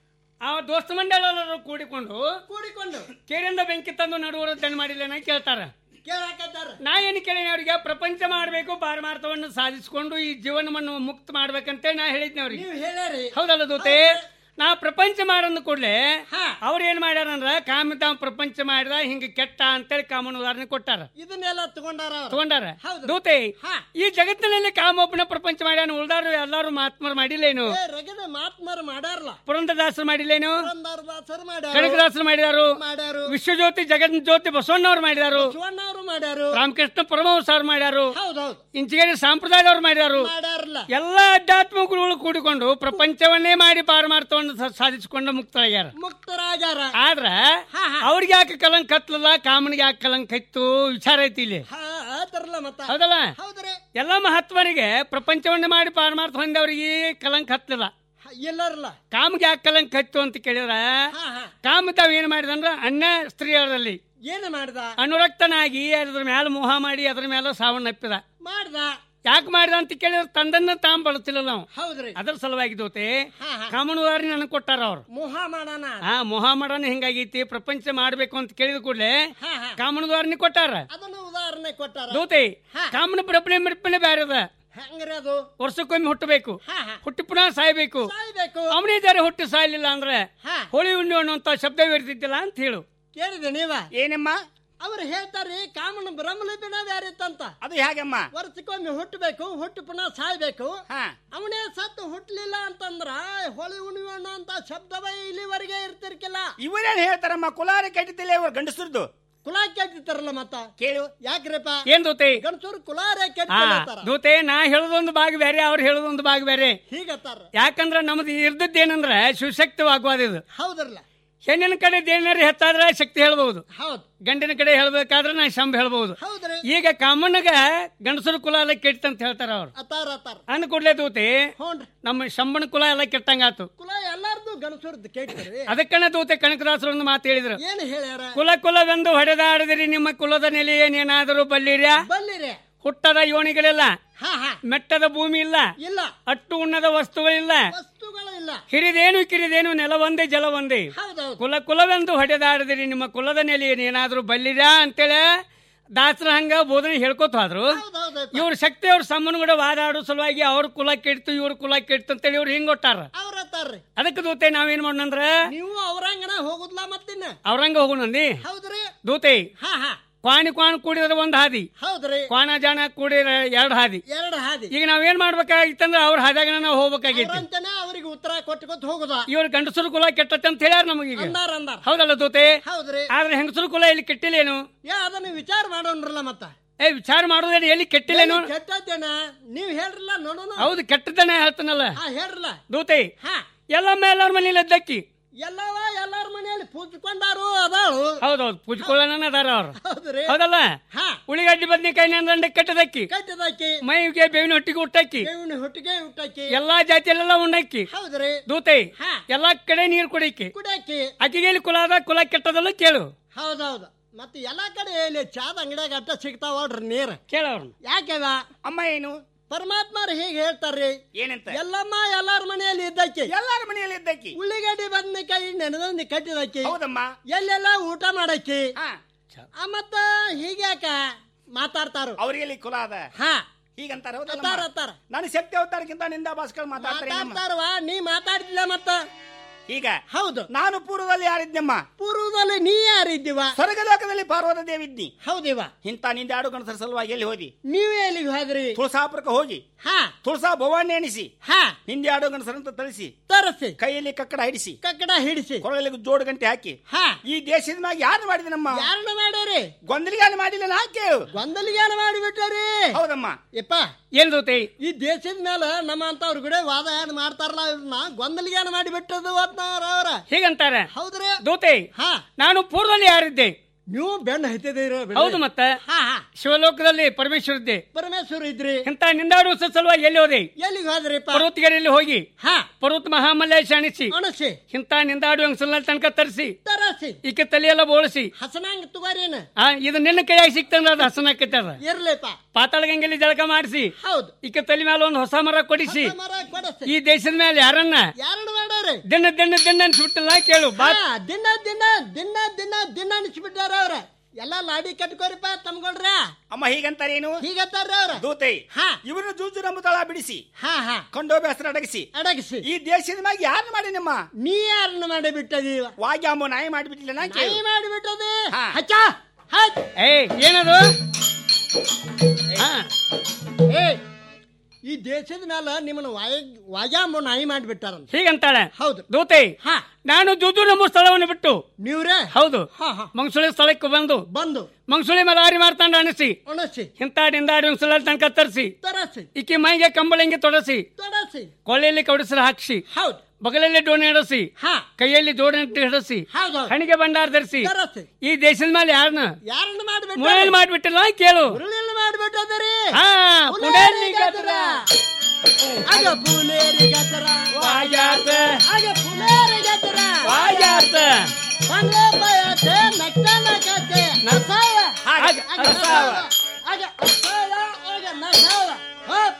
ಆ ದೋಸ್ತ ಮಂಡಳೆಲ್ಲರೂ ಕೂಡಿಕೊಂಡು ಕೂಡಿಕೊಂಡು ಕೇರಿಂದ ಬೆಂಕಿ ತಂದು ನಡುವರು ದಣ್ಣ ಮಾಡಿಲ್ಲ ನಾ ಕೇಳ್ತಾರ ಕೇಳಾಕತ್ತಾರ ನಾ ಏನು ಕೇಳಿ ಅವ್ರಿಗೆ ಪ್ರಪಂಚ ಮಾಡಬೇಕು ಪಾರಮಾರ್ಥವನ್ನು ಸಾಧಿಸಿಕೊಂಡು ಈ ಜೀವನವನ್ನು ಮುಕ್ತ ಮಾಡ್ಬೇಕಂತ ನಾ ಹೇಳಿದ್ನಿ ಅವ್ರಿಗೆ ನೀವು ಹೇಳ್ಯಾರಿ ಹೌದಲ್ಲ ದೂತೆ ನಾ ಪ್ರಪಂಚ ಮಾಡಂದ ಕೂಡ್ಲೆ ಅವ್ರ ಏನ್ ಮಾಡ್ಯಾರಂದ್ರ ಕಾಮಿತ ಪ್ರಪಂಚ ಮಾಡಿದ ಹಿಂಗ ಕೆಟ್ಟ ಅಂತೇಳಿ ಕಾಮನ್ ಉದಾಹರಣೆ ಕೊಟ್ಟಾರ ಇದನ್ನೆಲ್ಲ ತಗೊಂಡಾರ ಅವ್ರು. ತಗೊಂಡಾರ ಹೌದು. ದೂತೆ ಈ ಜಗತ್ತಿನಲ್ಲಿ ಕಾಮೊಬ್ಬನ ಪ್ರಪಂಚ ಮಾಡ್ಯಾನ ಉಳ್ದಾರು ಎಲ್ಲಾರು ಮಹಾತ್ಮರು ಮಾಡಿಲ್ಲೇನು ಏ ರಗದ ಮಾತ್ಮಾರು ಮಾಡ್ಯಾರಲ್ಲ ಪುರಂದರದಾಸರು ಮಾಡಿಲ್ಲೇನು ಪುರಂದರದಾಸರು ಮಾಡ್ಯಾರು ಕನಕದಾಸರು ಮಾಡಿದಾರು ಮಾಡ್ಯಾರು ವಿಶ್ವಜ್ಯೋತಿ ಜಗನ್ ಜ್ಯೋತಿ ಬಸವಣ್ಣವ್ರು ಮಾಡಿದಾರು ಶಿವಣ್ಣವ್ರು ಮಾಡ್ಯಾರು ರಾಮಕೃಷ್ಣ ಪರಮಹಂಸ ಅವ್ರು ಮಾಡ್ಯಾರು ಹೌದೌದು ಇಂಚಿಗೇರಿ ಸಂಪ್ರದಾಯದವ್ರು ಮಾಡ್ಯಾರು ಮಾಡ್ಯಾರಲ್ಲ ಎಲ್ಲಾ ಅಧ್ಯಾತ್ಮ ಗುರುಗಳು ಕೂಡಿಕೊಂಡು ಪ್ರಪಂಚವನ್ನೇ ಮಾಡಿ ಪಾರಮಾರ್ಥವನ್ನು ಸ- ಸಾಧಿಸಿಕೊಂಡು ಮುಕ್ತರಾಗ್ಯಾರ ಮುಕ್ತರಾಗ್ಯಾರ ಆದ್ರ ಅವ್ರಿಗೆ ಯಾಕೆ ಕಲಂಕ ಹತ್ತಲಿಲ್ಲ ಕಾಮನಿಗೆ ಯಾಕೆ ಕಲಂಕ ಇತ್ತು ವಿಚಾರ ಐತಿ ಇಲ್ಲಿ ಹಾ ಆತರಲ್ಲ ಮತ್ತ ಹೌದಲ್ಲ ಹೌದ್ರಿ ಎಲ್ಲಾ ಮಹಾತ್ಮರಿಗೆ ಪ್ರಪಂಚವನ್ನೇ ಮಾಡಿ ಪಾರಮಾರ್ಥ ಹೊಂದವ್ರಿಗೆ ಕಲಂಕ ಹತ್ತಲಿಲ್ಲ ಎಲ್ಲರಲ್ಲ ಕಾಮ್ಗೆ ಯಾಕೆ ಕಲಂಕ ಹತ್ತು ಅಂತ ಕೇಳಿದ್ರ ಕಾಮ ತಾವ್ ಏನ್ ಮಾಡಿದಂದ್ರ ಅನ್ಯ ಸ್ತ್ರೀಯರಲ್ಲಿ ಏನ್ ಮಾಡ್ದ ಅನುರಕ್ತನಾಗಿ ಅದ್ರ ಮೇಲೆ ಮೋಹ ಮಾಡಿ ಅದ್ರ ಮೇಲೆ ಸಾವನ್ನಪ್ಪಿದ ಮಾಡ್ದ ಯಾಕೆ ಮಾಡಿದ ಅಂತ ಕೇಳಿದ್ರೆ ತಂದನ್ನ ತಾಮ್ ಬಳಸ್ತಿಲ್ಲ ನಾವು ಹೌದ್ರಿ ಅದ್ರ ಸಲುವಾಗಿ ದೋತೆ ಹಾ, ಹಾ. ಕಾಮನ್ ಉದಾಹರಣೆ ನನಗೆ ಕೊಟ್ಟಾರ ಅವ್ರು ಮೋಹ ಮಾಡೋಣ ಹಾ ಮೋಹ ಮಾಡೋಣ ಹಿಂಗಾಗೈತಿ ಪ್ರಪಂಚ ಮಾಡ್ಬೇಕು ಅಂತ ಕೇಳಿದ ಕೂಡಲೇ ಹಾ, ಹಾ. ಕಾಮನ್ ಉದಾಹರಣೆ ಕೊಟ್ಟಾರ ಅದನ್ನು ಉದಾಹರಣೆ ಕೊಟ್ಟಾರ ದೋತೆ ಕಾಮನ ಪ್ರಪಣೆ ಮಿರ್ಪಣೆ ಬ್ಯಾರೆ ಅದ ಹೆಂಗ್ರಿ ಅದು ವರ್ಷಕ್ಕೊಮ್ಮೆ ಹುಟ್ಟಬೇಕು ಹುಟ್ಟಿ ಪುನಃ ಸಾಯ್ಬೇಕು ಸಾಯ್ಬೇಕು ಅವನೇ ಇದ್ದಾರೆ ಹುಟ್ಟಿ ಸಾಯ್ಲಿಲ್ಲ ಅಂದ್ರೆ ಹೋಳಿ ಉಣ್ಣಿ ಅನ್ನುವಂತ ಶಬ್ದ ಇರ್ತಿದ್ದಿಲ್ಲ ಅಂತ ಹೇಳು ಕೇಳಿದೆ ನೀವ ಏನಮ್ಮ ಅವ್ರು ಹೇಳ್ತಾರ್ರಿ ಕಾಮನ ಬ್ರಹ್ಮಲಿಪಿನ ಬ್ಯಾರಿತ್ತಂತ ಅದು ಹೇಗಮ್ಮ ವರ್ಷಕ್ಕೊಮ್ಮೆ ಹುಟ್ಟಬೇಕು ಹುಟ್ಟು ಪುನಃ ಸಾಯ್ಬೇಕು ಅವನೇ ಸತ್ತು ಹುಟ್ಲಿಲ್ಲ ಅಂತಂದ್ರ ಹೊಳಿ ಉಣಿಯೋಣ ಅಂತ ಶಬ್ದವೇ ಇಲ್ಲಿವರೆಗೆ ಇರ್ತಿರ್ಕಿಲ್ಲ ಇವರೇನ್ ಹೇಳ್ತಾರಮ್ಮ ಕುಲಾರ ಕೆಟ್ಟಿದ್ದಿಲ್ಲ ಇವ್ರು ಗಂಡಸರದ್ದು ಕುಲ ಕೆಟ್ಟಿರ್ತಾರಲ್ಲ ಮತ್ತ ಕೇಳು ಯಾಕ್ರಿಪ್ಪ ಏನ್ ದೋತೆ ಗಂಡಸರು ಕುಲಾರೇ ಹಾ ಕೆಟ್ಟಿರ್ತಾರ ದೂತೆ ನಾ ಹೇಳೋದೊಂದು ಭಾಗ ಬೇರೆ ಅವ್ರು ಹೇಳೋದೊಂದು ಭಾಗ ಬೇರೆ ಹೀಗತ್ತಾರ ಯಾಕಂದ್ರ ನಮ್ದು ಇರ್ದದ್ದೇನಂದ್ರ ಶಿವಶಕ್ತಿ ವಾಗ್ವಾದ ಇದು ಹೌದ್ರಲ್ಲ ಹೆಣ್ಣಿನ ಕಡೆ ದೇನರಿ ಹೆಚ್ಚಾದ್ರೆ ಶಕ್ತಿ ಹೇಳ್ಬಹುದು ಹೌದ್ ಗಂಡಿನ ಕಡೆ ಹೇಳ್ಬೇಕಾದ್ರೆ ನಾ ಶಂಭ ಹೇಳ್ಬಹುದು ಹೌದ್ರಿ ಈಗ ಕಾಮಣ್ಣಗ ಗಂಡಸರ ಕುಲ ಎಲ್ಲ ಕೆಟ್ಟ ಅಂತ ಹೇಳ್ತಾರ ಅವ್ರು ಅತ್ತಾರ ಅತ್ತಾರ ಅಂದ ಕೂಡ್ಲೆ ದೂತಿ ಹ್ಞೂನ್ರಿ ನಮ್ಮ ಶಂಬನ ಕುಲ ಎಲ್ಲ ಕೆಟ್ಟಂಗಾತು ಕುಲ ಎಲ್ಲಾರ್ದು ಗಂಡಸರದ್ದು ಕೇಳ್ತೀರಿ ಅದಕ್ಕನ ದೂತೆ ಕನಕದಾಸರು ಒಂದು ಮಾತು ಹೇಳಿದ್ರು ಏನ್ ಹೇಳ್ಯಾರ ಕುಲ ಕುಲವೆಂದು ಹೊಡೆದಾಡಿದಿರಿ ನಿಮ್ಮ ಕುಲದ ನೆಲೆ ಏನೇನಾದರೂ ಬಲ್ಲಿರ್ಯಾ ಬಲ್ಲಿರಿ ಹುಟ್ಟದ ಯೋನಿಗಳಿಲ್ಲ ಹಾ ಹಾ ಮೆಟ್ಟದ ಭೂಮಿ ಇಲ್ಲ ಇಲ್ಲ ಅಟ್ಟು ಉಣ್ಣದ ವಸ್ತುಗಳಿಲ್ಲ ವಸ್ತುಗಳು ಇಲ್ಲ ಹಿರಿದೇನು ಕಿರಿದೇನು ನೆಲ ಒಂದೇ ಜಲ ಒಂದೇ ಹೌದೌದು ಕುಲ ಕುಲವೆಂದು ಹೊಡೆದಾಡಿದಿರಿ ನಿಮ್ಮ ಕುಲದ ನೆಲೆ ಏನಾದ್ರೂ ಬಲ್ಲಿರಾ ಅಂತೇಳಿ ದಾಸರ ಹಂಗ ಬೋಧನೆ ಹೇಳ್ಕೊತ ಹೋದ್ರು ಇವ್ರ ಶಕ್ತಿ ಅವ್ರ ಸಂಬಂಧ ಕೂಡ ವಾದಾಡೋ ಸಲುವಾಗಿ ಅವ್ರ ಕುಲ ಕೆಡ್ತು ಇವ್ರ ಕುಲ ಕೆಡ್ತು ಅಂತೇಳಿ ಇವ್ರು ಹಿಂಗ್ ಕೊಟ್ಟಾರ ಅವ್ರ ಅತ್ತಾರ್ರಿ ಅದಕ್ಕೆ ದೂತೆ ನಾವೇನ್ ಮಾಡೋಣಂದ್ರ ನೀವು ಅವ್ರಂಗನ ಹೋಗುದ್ಲಾ ಮತ್ತಿನ್ನ ಅವ್ರಂಗ ಹೋಗೋಣಂದಿ ಹೌದ್ರಿ ದೂತೆ ಹಾ ಹಾ ಕ್ವಾಣಿ ಕ್ವಾಣ ಕೂಡಿದ್ರೆ ಒಂದ್ ಹಾದಿ ಹೌದ್ರಿ ಕ್ವಾಣ ಜಾಣ ಕೂಡಿದ್ರೆ ಎರಡ್ ಹಾದಿ ಎರಡು ಹಾದಿ ಈಗ ನಾವೇನ್ ಮಾಡ್ಬೇಕಾಗಿತ್ತಂದ್ರ ಅವ್ರ ಹಾದಿಯಾಗ ನಾವು ಹೋಗ್ಬೇಕಾಗೈತಿ ಅವ್ರಂತನೇ ಅವ್ರಿಗೆ ಉತ್ತರ ಕೊಟ್ಕೊತ ಹೋಗುದ ಇವ್ರ ಗಂಡಸರು ಕುಲ ಕೆಟ್ಟತ್ತೆ ಅಂತ ಹೇಳ್ಯಾರ ನಮಗೀಗ ಅಂದಾರ ಅಂದಾರ ಹೌದಲ್ಲ ದೂತೆ ಹೌದ್ರಿ ಆದ್ರೆ ಹೆಂಗಸರು ಕುಲ ಇಲ್ಲಿ ಕೆಟ್ಟಿಲ್ಲೇನು ಯಾ ಅದನ್ನ ವಿಚಾರ ಮಾಡೋಣ್ರಲ್ಲ ಮತ್ತ ಏ ವಿಚಾರ ಮಾಡೋದೇನು ಎಲ್ಲಿ ಕೆಟ್ಟಿಲ್ಲೇನು ಕೆಟ್ಟದೇನ ನೀವ್ ಹೇಳ್ರಲ್ಲ ನೋಡೋಣ ಹೌದು ಕೆಟ್ಟದನ್ನ ಹೇಳ್ತಾನಲ್ಲ ಹಾ ಹೇಳ್ರಲ್ಲ ದೂತೆ ಹಾ ಎಲ್ಲಮ್ಮ ಎಲ್ಲಾರ ಮನೇಲಿ ಎದ್ದಕ್ಕಿ ಎಲ್ಲವ ಎಲ್ಲಾರ ಮನೆಯಲ್ಲಿ ಪೂಜ್ಕೊಂಡಾರು ಅದಾಳು ಹೌದೌದು ಪೂಜ್ಕೊಳ್ಳೋಣ ಅದಾರ ಅವ್ರು ಹೌದ್ರಿ ಹೌದಲ್ಲ ಹಾ ಉಳಿಗಡ್ಡಿ ಬದ್ನಿಕಾಯಿ ನೆಂದಂಡ ಕಟ್ಟದಕ್ಕಿ ಕಟ್ಟದಕ್ಕಿ ಮೈಗೆ ಬೇವಿನ ಹೊಟ್ಟಿಗೆ ಹುಟ್ಟಕ್ಕಿ ಬೇವಿನ ಹೊಟ್ಟಿಗೆ ಊಟಕ್ಕೆ ಎಲ್ಲಾ ಜಾತಿಯಲ್ಲೆಲ್ಲ ಉಣ್ಣಕ್ಕಿ ಹೌದ್ರಿ ದೂತೈ ಹಾ. ಎಲ್ಲಾ ಕಡೆ ನೀರು ಕುಡಿಕಿ ಕುಡಕ್ಕೆ ಅಕ್ಕಿಗೆ ಕುಲ ಅದ ಕುಲ ಕೆಟ್ಟದಲ್ಲ ಕೇಳು ಹೌದೌದು ಮತ್ತೆ ಎಲ್ಲಾ ಕಡೆ ಇಲ್ಲಿ ಚಾದ ಅಂಗಡಿಯಾಗ ಅಟ್ಟ ಸಿಗ್ತಾವ ನೋಡ್ರಿ ನೀರ್ ಕೇಳವ್ರನ್ನ ಯಾಕೆವ ಅಮ್ಮ ಏನು ಪರಮಾತ್ಮರು ಹೀಗೆ ಹೇಳ್ತಾರ್ರಿ ಏನಂತ ಎಲ್ಲಮ್ಮ ಎಲ್ಲಾರ ಮನೆಯಲ್ಲಿ ಇದ್ದಕ್ಕೆ ಎಲ್ಲಾರ ಮನೆಯಲ್ಲಿ ಇದ್ದಕ್ಕಿ ಉಳ್ಳಿಗಡ್ಡಿ ಬದ್ನಿಕಾಯಿ ನೆನೆದಂದು ಕಟ್ಟಿದಕ್ಕೆ ಹೌದಮ್ಮ ಎಲ್ಲೆಲ್ಲ ಊಟ ಮಾಡಕ್ಕೆ ಆ, ಮತ್ತ ಹೀಗ್ಯಾಕ ಮಾತಾಡ್ತಾರು ಅವ್ರಿಗೆ ಕುಲ ಅದ ಹಾ ಹೀಗಂತಾರ ಅತ್ತಾರ ಅತ್ತಾರ ನಾನು ಶಕ್ತಿ ಅವತಾರಕ್ಕಿಂತ ನಿಂದ ಭಾಸ್ಕರ್ ಮಾತಾಡ್ತಾರೆ ನಮ್ಮ. ಮಾತಾಡ್ತಾರವಾ ನೀ ಮಾತಾಡ್ತಿಲ್ಲ ಮತ್ತ ಈಗ ಹೌದು ನಾನು ಪೂರ್ವದಲ್ಲಿ ಯಾರಿದ್ದಮ್ಮ ಪೂರ್ವದಲ್ಲಿ ನೀ ಯಾರಿದ್ದೀವ ಸ್ವರ್ಗಲೋಕದಲ್ಲಿ ಪಾರ್ವತ ದೇವಿದ್ನಿ ಹೌದಿವ ಇಂಥ ನಿಂದ ಆಡು ಗಣಸರ ಸಲುವಾಗಿ ಎಲ್ಲಿ ಹೋದಿ ನೀವೇ ಎಲ್ಲಿಗೆ ಹೋದ್ರಿ ತುಳಸಾಪುರಕ್ಕೆ ಹೋಗಿ ಹಾ ತುಳಸಾ ಭವಾನಿ ಎಣಿಸಿ ಹಾ ನಿಂದೆ ಆಡು ಗಣಸರಂತ ತಳಿಸಿ ತರಸಿ ಕೈಯಲ್ಲಿ ಕಕ್ಕಡ ಹಿಡಿಸಿ ಕಕ್ಕಡ ಹಿಡಿಸಿ ಕೊರಳಲ್ಲಿ ಜೋಡು ಗಂಟೆ ಹಾಕಿ ಹಾ ಈ ದೇಶದ ಮ್ಯಾಗ ಯಾರು ಮಾಡಿದ ನಮ್ಮ ಯಾರನ್ನ ಮಾಡ್ಯಾರಿ ಗೊಂದಲಿಗಾನ ಮಾಡಿಲ್ಲ ನಾ ಕೇಳು ಗೊಂದಲಿಗಾನ ಮಾಡಿಬಿಟ್ಟಾರಿ ಹೌದಮ್ಮ ಯಪ್ಪ ಏನ್ ದೂತೈ ಈ ದೇಶದ ಮೇಲೆ ನಮ್ಮ ಅಂತವ್ರ ಕೂಡ ವಾದ ಏನ್ ಮಾಡ್ತಾರಲ್ಲ ಇವ್ರನ್ನ ಗೊಂದಲಿಗಾನ ಮಾಡಿ ಬಿಟ್ಟದು ಅವ್ರ ಹೀಗಂತಾರ ಹೌದ್ರಿ ದೂತೈ ಹಾ ನಾನು ಪೂರ್ವದಲ್ಲಿ ಯಾರಿದ್ದೆ ನೀವು ಬೆನ್ನ ಹತ್ತಿದ್ದೀರ ಹೌದು ಮತ್ತ ಹಾ ಹಾ ಶಿವಲೋಕದಲ್ಲಿ ಪರಮೇಶ್ವರ ಇದ್ದೆ ಪರಮೇಶ್ವರ ಇದ್ರಿ ಇಂತ ನಿಂದಾಡುವ ಸಲುವಾಗಿ ಎಲ್ಲಿ ಹೋದೆ ಎಲ್ಲಿಗೆ ಹೋದ್ರಿಪ್ಪ ಪರ್ವತಗಿರಿಯಲ್ಲಿ ಹೋಗಿ ಹಾ ಪರ್ವತ ಮಹಾಮಲ್ಲೇಶ ಅಣಿಸಿ ಅಣಸಿ ಇಂತ ನಿಂದಾಡುವ ಸಲ ತನಕ ತರಿಸಿ ತರಸಿ ಈಕೆ ತಲೆಯೆಲ್ಲ ಬೋಳಿಸಿ ಹಸನಂಗ್ ತಗೋರಿನ ಆ ಇದು ನಿನ್ನ ಕೈಯಾಗಿ ಸಿಕ್ತಂದ್ರ ಅದು ಹಸನಾಕೈತೆ ಅದ ಇರ್ಲಿಪ್ಪ ಪಾತಾಳ ಗಂಗೆಲಿ ಜಳಕ ಮಾಡಿಸಿ ಹೌದು ಈಕೆ ತಲೆ ಮೇಲೆ ಒಂದು ಹೊಸ ಮರ ಕೊಡಿಸಿ ಮರ ಕೊಡಸಿ ಈ ದೇಶದ ಮೇಲೆ ಯಾರನ್ನ ಯಾರನ್ನ ಮಾಡ್ಯಾರಿ ದಿನ ದಿನ ದಿನ ಅನ್ಸ್ಬಿಟ್ಟಿಲ್ಲ ಕೇಳು ಬಾ ಹಾ, ದಿನ ದಿನ ದಿನ ದಿನ ದಿನ ಅನಿಸ್ಬಿಟ್ಟಾರ ಅವ್ರ ಎಲ್ಲಾ ಲಾಡಿ ಕಟ್ಕೋರಿಪ್ಪ ತಮ್ಗೊಳ್ರ ಅಮ್ಮ ಹೀಗಂತಾರೆ ಏನು ಹೀಗತ್ತಾರ ಅವ್ರ ದೂತೈ ಹಾ ಇವ್ರನ್ನ ಜೂಜು ನಮ್ಮ ತಳ ಬಿಡಿಸಿ ಹಾ ಹಾ ಕೊಂಡೋಗಿ ಹೆಸರು ಅಡಗಿಸಿ ಅಡಗಿಸಿ ಈ ದೇಶದ ಮ್ಯಾಗ ಯಾರು ಮಾಡಿ ನಮ್ಮ ನೀ ಯಾರನ್ನ ಮಾಡಿ ಬಿಟ್ಟದೀವ ವಾಗ್ಯಾಮು ನಾಯಿ ಮಾಡಿಬಿಟ್ಟಿಲ್ಲ ನಾ ಕೇಳು ನಾಯಿ ಮಾಡಿ ಬಿಟ್ಟದೆ ಹಾ. ಹಚ್ಚ ಹಚ್ ಏ ಏನದು ಹಾ ಏ ಈ ದೇಶದ ಮೇಲೆ ನಿಮ್ಮನ್ನ ವಾಯ ವಾಜಾಂಬ ನಾಯಿ ಮಾಡಿಬಿಟ್ಟಾರಂತ ಹೀಗಂತಾಳೆ ಹೌದು ದೂತೈ ಹಾ ನಾನು ಜುದು ನಮ್ಮ ಸ್ಥಳವನ್ನು ಬಿಟ್ಟು ನೀವ್ರೇ ಹೌದು ಹಾ ಹಾ ಮಂಗಸುಳಿ ಸ್ಥಳಕ್ಕೆ ಬಂದು ಬಂದು ಮಂಗಸುಳಿ ಮಲಾರಿ ಮಾಡ್ತಾಂಡ ಅನಿಸಿ ಒಣಸಿ ಹಿಂತಾಡಿಂದ ಒಂದ್ಸಲ ತನಕ ತರಿಸಿ ತರಸಿ ಈಕೆ ಮೈಗೆ ಕಂಬಳಿಂಗೆ ತೊಡಸಿ ತೊಡಸಿ ಕೊಳ್ಳೆಯಲ್ಲಿ ಕೌಡಿಸಲು ಹಾಕಿಸಿ ಹೌದು ಬಗಲಲ್ಲಿ ಡೋಣೆ ಹಿಡಿಸಿ ಹಾ ಕೈಯಲ್ಲಿ ಜೋಡಣೆ ಹಿಡಿಸಿ ಹೌದು ಹಣಿಗೆ ಭಂಡಾರ ಧರಿಸಿ ತರಸಿ ಈ ದೇಶದ ಮೇಲೆ ಯಾರನ್ನ ಯಾರನ್ನ ಮಾಡಿಬಿಟ್ಟ ಮುಳೇಲ್ ಮಾಡ್ಬಿಟ್ಟಿಲ್ಲ ಕೇಳು ಉರುಳಿನ ಮಾಡಿಬಿಟ್ಟದರಿ ಹಾ ಪುಂಡೇಲಿ ಗದ್ರ. ಆಗ ಪುಲೇರಿ ಗದ್ರ ವಾಜಾತ ಆಗ ಪುಲೇರಿ ಗದ್ರ ವಾಜಾತ ಬಂಗ್ಲೆ ಬಯತೆ ನಕ್ಕ ನಕತೆ ನಸಾವ ಆಗ ಆಗ ಅಸಾವ. ಆಗ ಅಸಾವ ಆಗ ನಸಾವ ಹೋಪ್.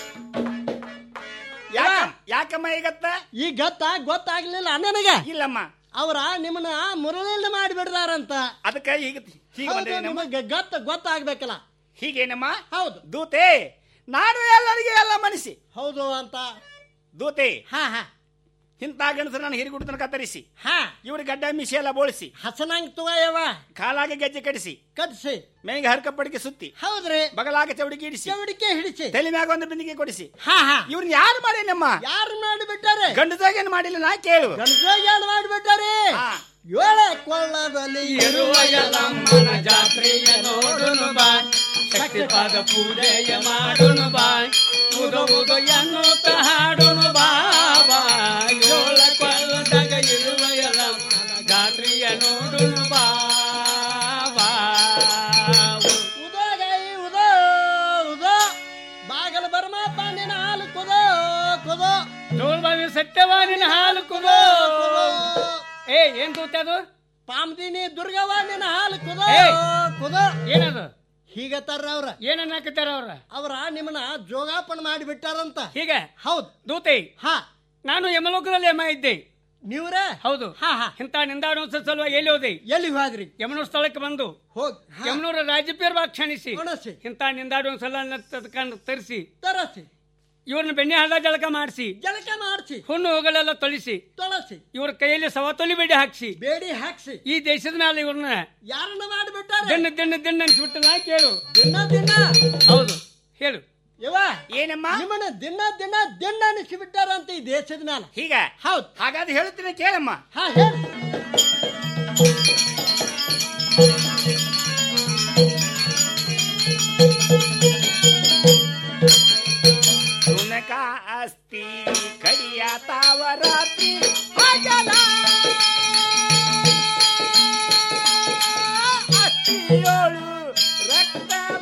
ಯಾಕ- ಯಾಕಮ್ಮ ಈಗತ್ತ ಈ ಗತ್ತ ಗೊತ್ತಾಗ್ಲಿಲ್ಲ ನನಗೆ ಇಲ್ಲಮ್ಮ ಅವ್ರ ನಿಮ್ಮನ್ನ ಮುರಳಿಂದ ಮಾಡಿಬಿಡ್ತಾರಂತ ಅದಕ್ಕೆ ಈಗ ಹೀಗೆ ಹೌದು ಬಂದಿದೆ ನಮ್ಮ ನಿಮಗೆ ಗತ್ತ ಗೊತ್ತಾಗ್ಬೇಕಲ್ಲ ಹೀಗೇನಮ್ಮ ಹೌದು ದೂತೆ ನಾನು ಎಲ್ಲರಿಗೆ ಎಲ್ಲ ಮನಿಸಿ ಹೌದು ಅಂತ ದೂತೆ ಹಾ ಹಾ ಇಂಥ ಗಣಸರು ನಾನು ಹಿರಿಗುಡ್ತನ ಕತ್ತರಿಸಿ ಹಾ ಇವ್ರ ಗಡ್ಡ ಮಿಶಿ ಎಲ್ಲ ಬೋಳಿಸಿ ಹಸನಂಗ್ ತುಗಯವ ಕಾಲಾಗೆ ಗೆಜ್ಜೆ ಕಡಿಸಿ ಕಟ್ಸಿ ಮೇಗೆ ಹರ್ಕಪ್ಪಡಿಗೆ ಸುತ್ತಿ ಹೌದ್ರಿ ಬಗಲಾಗ ಚೌಡಿಗೆ ಇಡಿಸಿ ಚವಡಿಕೆ ಹಿಡಿಸಿ ತಲೆ ಮ್ಯಾಗ ಒಂದು ಬಿಂದಿಗೆ ಕೊಡಿಸಿ ಹಾ ಹಾ ಇವ್ರನ್ನ ಯಾರು ಮಾಡೇನಮ್ಮ ಯಾರು ಮಾಡಿಬಿಟ್ಟಾರೆ ಗಂಡದಾಗೇನು ಮಾಡಿಲ್ಲ ನಾ ಕೇಳು ಗಣಸೇಜಾಡ್ ಮಾಡಿಬಿಟ್ಟಾರೆ ಹಾ. ಏಳ ಕೊಳ್ಳದಲ್ಲಿ ಇರುವ ಯಲಮ್ಮನ ಜಾತ್ರೆಯ ನೋಡುನು ಬಾ ಶಕ್ತಿಪಾದ ಪೂಜೆಯ ಮಾಡುನು ಬಾ ಉದ ಉದ ಎನ್ನುತ್ತ ಹಾಡುನು ಬಾ ಬಾ ಏಳ ಕೊಳ್ಳದಾಗ ಇರುವ ಯಲಮ್ಮನ ಜಾತ್ರೆಯ ನೋಡುನು ಬಾ ಬಾ ಉದೋಗೈ ಉದೋ ಉದೋ ಬಾಗಲ ಪರಮಾತ್ಮ ನಿನ್ನ ಹಾಲು ಕುದೋ ಕುದೋ ಡೋಲ್ಬಾವಿ ಸತ್ಯವಾನಿನ ಹಾಲು ಕುದೋ ಏ ಏನ್ ತೂತ ಅದು ಪಾಮದಿನಿ ದುರ್ಗವ್ವ ನಿನ್ನ ಹಾಲು ಕುದೋ ಏಯ್! ಕುದೋ ಏನದು ಹೀಗತ್ತಾರ ಅವ್ರ ಏನನ್ನ ಹಾಕತ್ತಾರ ಅವ್ರ ಅವ್ರ ನಿಮ್ಮನ್ನ ಜೋಗಾಪನ ಮಾಡಿ ಬಿಟ್ಟಾರಂತ ಹೀಗೆ ಹೌದ್ ದೂತೆ ಹಾ ನಾನು ಯಮಲೋಕದಲ್ಲಿ ಯಮ ಇದ್ದೆ ನೀವ್ರೇ ಹೌದು ಹಾ ಹಾ ಇಂಥ ನಿಂದಾಡೋ ಸಲುವಾಗಿ ಎಲ್ಲಿ ಹೋದೆ ಎಲ್ಲಿಗೆ ಹೋದ್ರಿ ಯಮನೂರ್ ಸ್ಥಳಕ್ಕೆ ಬಂದು ಹೋಗ್ ಯಮನೂರ ರಾಜ್ಯಪೇರ್ ಕ್ಷಣಿಸಿ ಒಣಸಿ ಇಂಥ ನಿಂದಾಡೋ ಸಲ ತದ್ಕೊಂಡು ತರಿಸಿ ತರಸಿ ಇವ್ರನ್ನ ಬೆಣ್ಣೆ ಹಳ್ಳ ಜಳಕ ಮಾಡಿಸಿ ಜಳಕ ಮಾಡಿಸಿ ಹುಣ್ಣು ಹೋಗಲೆಲ್ಲ ತೊಳಿಸಿ ತೊಳಸಿ ಇವ್ರ ಕೈಯಲ್ಲಿ ಸವತೊಲಿ ಬೇಡಿ ಹಾಕ್ಸಿ ಬೇಡಿ ಹಾಕ್ಸಿ ಈ ದೇಶದ ಮೇಲೆ ಇವ್ರನ್ನ ಯಾರನ್ನ ಮಾಡಿಬಿಟ್ಟಾರೆ ದಿನ ದಿನ ದಿನ ಅನ್ಸ್ಬಿಟ್ಟಲ್ಲ ಕೇಳು ದಿನ ದಿನ ಹೌದು ಹೇಳು ಯವ್ವ ಏನಮ್ಮ ನಿಮ್ಮನ್ನ ದಿನ ದಿನ ದಿನ ಅನಿಸಿ ಬಿಟ್ಟಾರಂತ ಈ ದೇಶದ ಮೇಲೆ ಹೀಗ ಹೌದ್ ಹಾಗಾದ್ರೆ ಹೇಳುತ್ತೀನಿ ಕೇಳಮ್ಮ ಹಾ ಹೇಳಿ ಸುನಕ ಅಸ್ತಿ ಕಡಿಯ ತಾವರಾತ್ರಿ ಅಜಲ ಅಸ್ಥಿಯೋಳು ರಕ್ತ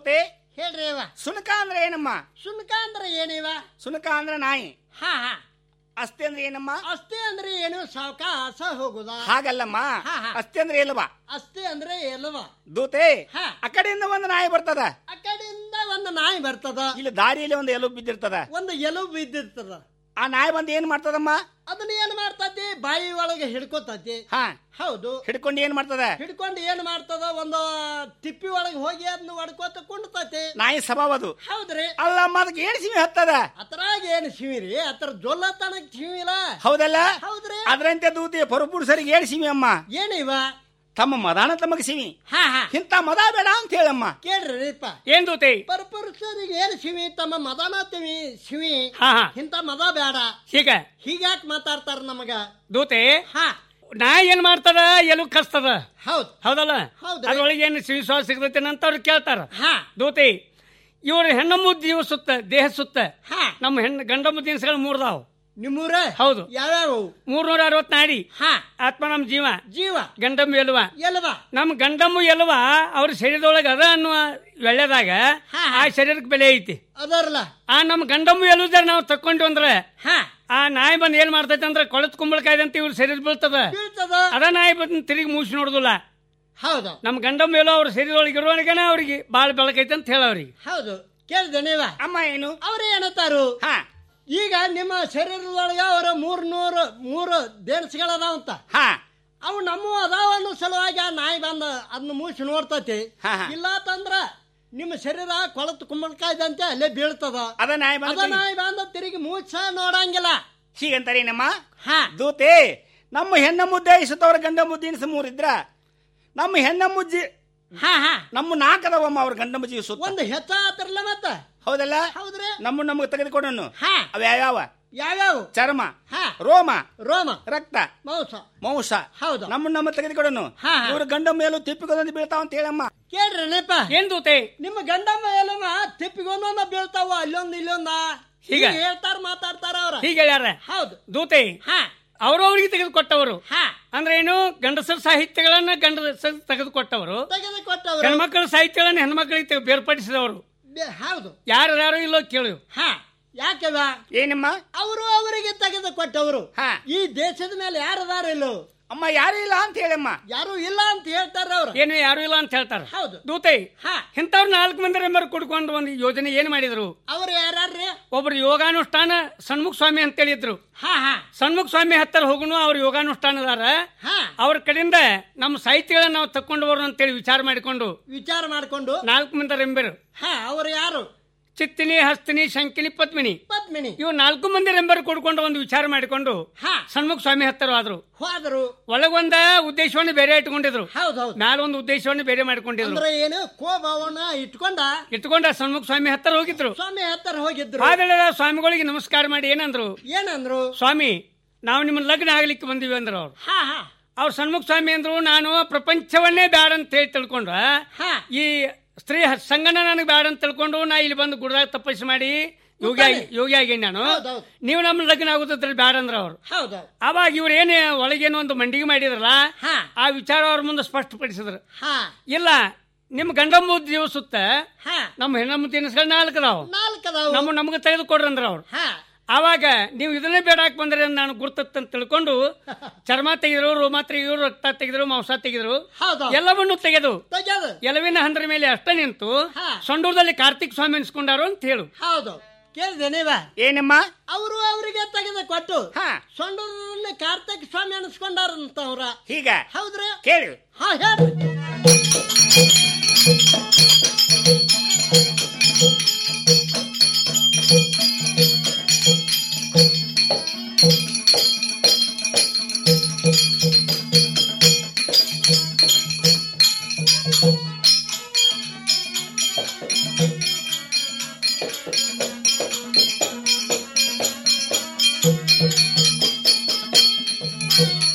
ದೂತೆ ಹೇಳ್ರಿ ಇವ ಸುನಕ ಅಂದ್ರೆ ಏನಮ್ಮ ಸುನಕ ಅಂದ್ರೆ ಏನಿವ ಸುನಕ ಅಂದ್ರೆ ನಾಯಿ ಹಾ ಹಾ ಅಸ್ತಿ ಅಂದ್ರೆ ಏನಮ್ಮ ಅಸ್ತಿ ಅಂದ್ರೆ ಏನು ಸಾವಕಾಶ ಹೋಗುದ ಹಾಗಲ್ಲಮ್ಮ ಹಾ, ಹಾ. ಅಸ್ತಿ ಅಂದ್ರೆ ಇಲ್ಲವಾ ಅಸ್ತಿ ಅಂದ್ರೆ ಎಲ್ವ ದೂತೆ ಹಾ. ಆ ಕಡೆಯಿಂದ ಒಂದು ನಾಯಿ ಬರ್ತದ ಆ ಕಡೆಯಿಂದ ಒಂದು ನಾಯಿ ಬರ್ತದ ಇಲ್ಲಿ ದಾರಿಯಲ್ಲಿ ಒಂದು ಎಲುಬು ಬಿದ್ದಿರ್ತದ ಒಂದು ಎಲುಬು ಬಿದ್ದಿರ್ತದ ಆ ನಾಯಿ ಬಂದು ಏನ್ ಮಾಡ್ತದಮ್ಮ ಅದನ್ನ ಏನ್ ಮಾಡ್ತತಿ ಬಾಯಿ ಒಳಗೆ ಹಿಡ್ಕೊತತಿ ಹಾ ಹೌದು ಹಿಡ್ಕೊಂಡು ಏನ್ ಮಾಡ್ತದ ಹಿಡ್ಕೊಂಡು ಏನ್ ಮಾಡ್ತದ ಒಂದು ತಿಪ್ಪಿ ಒಳಗೆ ಹೋಗಿ ಅದನ್ನ ಹೊಡ್ಕೋತ ಕುಂಡ್ತತಿ ನಾಯಿ ಸ್ವಭಾವ ಅದು ಹೌದ್ರಿ ಅಲ್ಲಮ್ಮ ಅದಕ್ಕೆ ಏನ್ ಸಿಮಿ ಹತ್ತದ ಅದ್ರಾಗ ಏನ್ ಶಿವಿರಿ ಅದ್ರ ಜೊಲ್ಲತನಕ್ ಶಿವಿಲ್ಲ ಹೌದಲ್ಲ ಹೌದ್ರಿ ಅದ್ರಂತೆ ದೂತಿ ಪರಪುರುಷರಿಗೆ ಏನ್ ಸಿಮಿ ಅಮ್ಮ ಏನಿವ ತಮ್ಮ ಮದಾನ ತಮಗೆ ಸಿಮಿ ಹಾ ಹಾ ಇಂಥ ಮದ ಬೇಡ ಅಂತ ಹೇಳಮ್ಮ ಕೇಳ್ರಿಪ್ಪ ಏನ್ ದೂತೆ ಪರಪುರುಷರಿಗೆ ಏನ್ ಶಿವಿ ತಮ್ಮ ಮದನ ತಿವಿ ಶಿವಿ ಹಾ ಹಾ ಇಂಥ ಮದ ಬೇಡ ಹೀಗ ಹೀಗ್ಯಾಕ್ ಮಾತಾಡ್ತಾರ ನಮಗ ದೂತೆ ಹಾ ನಾಯಿ ಏನ್ ಮಾಡ್ತದ ಎಲು ಕಸ್ತದ ಹೌದ್ ಹೌದಲ್ಲ ಹೌದ್ರಿ. ಅದ್ರೊಳಗೆ ಏನು ಶ್ವಾಸ ಸಿಗತೈತೆ ಅಂತ ಅವ್ರು ಕೇಳ್ತಾರ ಹಾ ದೂತೆ ಇವ್ರ ಹೆಣ್ಣು ಜೀವ ಸುತ್ತ ದೇಹ ಸುತ್ತ ಹಾ ನಮ್ಮ ಹೆಣ್ಣು ಗಂಡ ಮುದ್ದಿನಗಳು ಮೂರ್ದಾವ್ ನಿಮ್ಮೂರ ಹೌದು ಯಾವ್ಯಾವ ಮೂರ್ನೂರ ಅರವತ್ ನಾಡಿ ಹಾ ಆತ್ಮ ನಮ್ ಜೀವ ಜೀವ ಗಂಡಮ್ಮು ಎಲ್ವ ಎಲ್ವ ನಮ್ ಗಂಡಮ್ಮು ಎಲ್ವ ಅವ್ರ ಶರೀರದೊಳಗ ಅದ ಅನ್ನುವ ವೆಳ್ಳೆದಾಗ ಹಾ, ಆ ಶರೀರಕ್ಕೆ ಬೆಲೆ ಐತಿ ಅದರ್ಲ ಆ ನಮ್ ಗಂಡಮ್ಮು ಎಲ್ಲುದ್ರ ನಾವು ತಕ್ಕೊಂಡ್ವಿ ಅಂದ್ರೆ ಹಾ ಆ ನಾಯಿ ಬಂದ್ ಏನ್ ಮಾಡ್ತೈತೆ ಅಂದ್ರೆ ಕೊಳತ್ ಕುಂಬಳಕಾಯಿ ಅಂತ ಇವ್ರ ಶರೀರ ಬೀಳ್ತದ ಬೀಳ್ತದ ಅದ ನಾಯಿ ಬಂದ್ ತಿರುಗಿ ಮೂಸಿ ನೋಡುದಿಲ್ಲ ಹೌದು ನಮ್ ಗಂಡಮ್ಮ ಎಲ್ಲೋ ಅವ್ರ ಶರೀರದೊಳಗೆ ಇರುವವನಿಗನ ಅವ್ರಿಗೆ ಬಾಳ ಬೆಳಕೈತೆ ಅಂತ ಹೇಳವ್ರಿಗೆ ಹೌದು ಕೇಳಿದೆ ನೀವ ಅಮ್ಮ ಏನು ಅವ್ರು ಏನತ್ತಾರು ಹಾ ಈಗ ನಿಮ್ಮ ಶರೀರದೊಳಗ ಅವರ ಮೂರ್ ನೂರು ಮೂರು ದೇಣಸ್ಗಳದಾವಂತ ಹಾ ಅವು ನಮ್ಮ ಅದಾವ ಅನ್ನೋ ಸಲುವಾಗಿ ಆ ನಾಯಿ ಬಂದ ಅದನ್ನ ಮೂಸಿ ನೋಡ್ತತಿ ಹಾ, ಹಾ. ಇಲ್ಲ ತಂದ್ರ ನಿಮ್ಮ ಶರೀರ ಕೊಳತು ಕುಂಬಳಕಾಯ್ದಂತೆ ಅಲ್ಲೇ ಬೀಳ್ತದ ಅದ ನಾಯಿ ಅದ ಬಂದ ನಾಯಿ ಬಂದ ತಿರುಗಿ ಮೂಸ ನೋಡಂಗಿಲ್ಲ ಹೀಗಂತಾರೇನಮ್ಮ ಹಾ ದೂತೆ ನಮ್ಮ ಹೆಣ್ಣ ಮುದ್ದೆ ಇಸುತ್ತವ್ರ ಗಂಡ ಮುದ್ದೆ ಇನ್ಸ ಮೂರಿದ್ರ ನಮ್ಮ ಹೆಣ್ಣ ಮುಜ್ಜಿ ಹಾ ಹಾ ನಮ್ಮ ನಾಲ್ಕದವಮ್ಮ ಅವ್ರ ಗಂಡ ಮುಜ್ಜಿ ಸುತ್ತ ಒಂದು ಹೆಚ್ಚ ಆತಿರ್ಲ ಮತ್ತ ಹೌದಲ್ಲ ಹೌದ್ರಿ ನಮ್ಮ ನಮಗೆ ತೆಗೆದುಕೊಡೋನು ಹಾ ಅವ ಯಾವ್ಯಾವ ಯಾವ್ಯಾವ ಚರ್ಮ ಹಾ ರೋಮ ರೋಮ ರಕ್ತ ಮೌಸ ಮಾಂಸ ಹೌದು ನಮ್ಮ ನಮ್ಮ ತೆಗೆದುಕೊಡೋನು ಹಾ, ಹಾ. ಇವ್ರ ಗಂಡ ಮೇಲೂ ತಿಪ್ಪಿಗೊಂದು ಬೀಳ್ತಾವ ಅಂತ ಹೇಳಮ್ಮ ಕೇಳ್ರಿ ನೆಪ ಏನ್ ದೂತೆ ನಿಮ್ಮ ಗಂಡಮ್ಮ ಎಲ್ಲಮ್ಮ ತಿಪ್ಪಿಗೊಂದೊಂದ ಬೀಳ್ತಾವ ಅಲ್ಲೊಂದ್ ಇಲ್ಲೊಂದ ಹೀಗ? ಹೀಗೆ ಹೇಳ್ತಾರ ಮಾತಾಡ್ತಾರ ಅವ್ರ ಹೀಗೆ ಹೇಳ್ಯಾರ ಹೌದು ದೂತೆ ಹಾ ಅವ್ರವ್ರಿಗೆ ತೆಗೆದುಕೊಟ್ಟವರು ಹಾ ಅಂದ್ರೆ ಏನು ಗಂಡಸರ ಸಾಹಿತ್ಯಗಳನ್ನ ಗಂಡಸರು ತೆಗೆದುಕೊಟ್ಟವರು ತೆಗೆದುಕೊಟ್ಟವ್ರು ಹೆಣ್ಮಕ್ಳ ಸಾಹಿತ್ಯಗಳನ್ನ ಹೆಣ್ಮಕ್ಳಿಗೆ ತೆಗೆ- ಬೇರ್ಪಡಿಸಿದವರು ಬೆ- ಹೌದು ಯಾರು ಯಾರು ಇಲ್ಲೋ ಕೇಳು ಹಾ ಯಾಕವ ಏನಮ್ಮ ಅವರು ಅವರಿಗೆ ತೆಗೆದುಕೊಟ್ಟವರು ಹಾ ಈ ದೇಶದ ಮೇಲೆ ಯಾರದಾರ ಇಲ್ಲೋ ಅಮ್ಮ ಯಾರು ಇಲ್ಲ ಅಂತ ಹೇಳಮ್ಮ ಯಾರು ಇಲ್ಲ ಅಂತ ಹೇಳ್ತಾರ ಅವ್ರ ಏನು ಯಾರು ಇಲ್ಲ ಅಂತ ಹೇಳ್ತಾರ ಹೌದು ದೂತೆ ಹಾ ಇಂಥವ್ರು ನಾಲ್ಕು ಮಂದಿ ರೆಂಬರ್ ಕುಡ್ಕೊಂಡು ಒಂದು ಯೋಜನೆ ಏನ್ ಮಾಡಿದ್ರು ಅವ್ರು ಯಾರ್ಯಾರ್ರಿ ಒಬ್ರು ಯೋಗಾನುಷ್ಠಾನ ಸಣ್ಮುಖ ಸ್ವಾಮಿ ಅಂತ ಹೇಳಿದ್ರು ಹಾ ಹಾ ಸಣ್ಮುಖ ಸ್ವಾಮಿ ಹತ್ತರ ಹೋಗುನು ಅವ್ರ ಯೋಗಾನುಷ್ಠಾನದಾರ ಹಾ ಅವ್ರ ಕಡೆಯಿಂದ ನಮ್ಮ ಸಾಹಿತ್ಯಗಳನ್ನ ನಾವು ತಕ್ಕೊಂಡು ಬರೋಣ ಅಂತೇಳಿ ವಿಚಾರ ಮಾಡಿಕೊಂಡು ವಿಚಾರ ಮಾಡ್ಕೊಂಡು ನಾಲ್ಕು ಮಂದಿ ರೆಂಬರು ಹಾ ಅವ್ರು ಯಾರು ಚಿತ್ತಿನಿ ಹಸ್ತಿನಿ ಶಂಕಿನಿ ಪದ್ಮಿನಿ ಪದ್ಮಿನಿ ಇವು ನಾಲ್ಕು ಮಂದಿ ರೆಂಬರ್ ಕೊಡ್ಕೊಂಡು ಒಂದು ವಿಚಾರ ಮಾಡಿಕೊಂಡು ಹಾ ಸಣ್ಮುಖ ಸ್ವಾಮಿ ಹತ್ತರ ಆದ್ರು ಹೋದರು ಒಳಗೊಂದ ಉದ್ದೇಶವನ್ನು ಬೇರೆ ಇಟ್ಕೊಂಡಿದ್ರು ಹೌದೌದು ಮ್ಯಾಲ ಒಂದು ಉದ್ದೇಶವನ್ನು ಬೇರೆ ಮಾಡ್ಕೊಂಡಿದ್ರು ಅಂದ್ರೆ ಏನು ಕೋಭವನ ಇಟ್ಕೊಂಡ ಇಟ್ಕೊಂಡ ಸಣ್ಮುಖ ಸ್ವಾಮಿ ಹತ್ತರ ಹೋಗಿದ್ರು ಸ್ವಾಮಿ ಹತ್ತರ ಹೋಗಿದ್ರು ಪಾದಳದ ಸ್ವಾಮಿಗಳಿಗೆ ನಮಸ್ಕಾರ ಮಾಡಿ ಏನಂದ್ರು ಏನಂದ್ರು ಸ್ವಾಮಿ ನಾವು ನಿಮ್ಮ ಲಗ್ನ ಆಗ್ಲಿಕ್ಕೆ ಬಂದಿವಿ ಅಂದ್ರು ಅವ್ರು ಹಾ ಹಾ ಅವ್ರು ಸಣ್ಮುಖ ಸ್ವಾಮಿ ಅಂದ್ರು ನಾನು ಪ್ರಪಂಚವನ್ನೇ ಬ್ಯಾಡ ಅಂತ ಹೇಳಿ ತಿಳ್ಕೊಂಡ್ರ ಹಾ ಈ ಸ್ತ್ರೀ ಸಂಗನ ನನಗೆ ಬ್ಯಾಡ ಅಂತ ತಿಳ್ಕೊಂಡು ನಾ ಇಲ್ಲಿ ಬಂದು ಗುಡ್ದಾಗ ತಪಸ್ಸು ಮಾಡಿ ಯೋಗಿ ಆಗಿ ಯೋಗಿ ಆಗೇನಿ ನಾನು ಹೌದೌದು. ನೀವು ನಮ್ಮ ಲಗ್ನ ಆಗುತ್ತದ್ರಲ್ಲಿ ಬ್ಯಾಡ ಅಂದ್ರ ಅವ್ರು ಹೌದು ಅವಾಗ ಇವ್ರು ಏನೇ ಒಳಗೇನೋ ಒಂದು ಮಂಡಿಗೆ ಮಾಡಿದ್ರಲ್ಲ ಹಾ ಆ ವಿಚಾರ ಅವ್ರ ಮುಂದೆ ಸ್ಪಷ್ಟಪಡಿಸಿದ್ರು ಹಾ ಇಲ್ಲ ನಿಮ್ಮ ಗಂಡಮ್ಮ ಜೀವ ಸುತ್ತ ಹಾ ನಮ್ಮ ಹೆಣ್ಣಮ್ಮ ತಿನಿಸ್ಗಳು ನಾಲ್ಕು ಅದಾವ ನಾಲ್ಕದವು ನಮ್ಮ ನಮ್ಗೆ ತೆಗೆದು ಕೊಡ್ರಿ ಅಂದ್ರ ಅವ್ರು ಹಾ ಆವಾಗ ನೀವು ಇದನ್ನೇ ಬೇಡಾಕ್ ಬಂದ್ರೆ ಅಂತ ನಾನು ಗುರ್ತಂತ ತಿಳ್ಕೊಂಡು ಚರ್ಮ ತೆಗೆದ್ರು ರೋಮ ತೆಗೆದ್ರು ರಕ್ತ ತೆಗೆದ್ರು ಮಾಂಸ ತೆಗೆದ್ರು ಹೌದು ಎಲ್ಲವನ್ನು ತೆಗೆದು ತೆಗೆದು ಎಲವಿನ ಹಂದ್ರ ಮೇಲೆ ಅಷ್ಟೇ ನಿಂತು ಹಾ. ಸೊಂಡೂರದಲ್ಲಿ ಕಾರ್ತಿಕ್ ಸ್ವಾಮಿ ಅನ್ಸ್ಕೊಂಡಾರು ಅಂತ ಹೇಳು ಹೌದು ಕೇಳಿದೆ ನೀವ ಏನಮ್ಮ ಅವರು ಅವರಿಗೆ ತೆಗೆದುಕೊಟ್ಟು ಹಾ ಸೊಂಡೂರಲ್ಲಿ ಕಾರ್ತಿಕ್ ಸ್ವಾಮಿ ಅನಿಸ್ಕೊಂಡಾರಂತ ಅವ್ರ ಹೀಗ ಹೌದ್ರಿ ಕೇಳು ಹಾ ಹೇಳ್ರಿ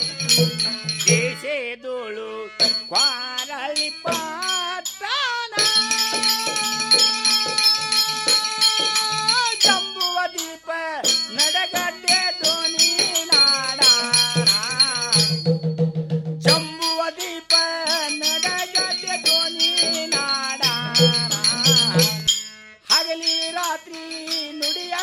ದೇಶದೋಳು ಕ್ವಾರಳಿ ಪಾತ್ರನ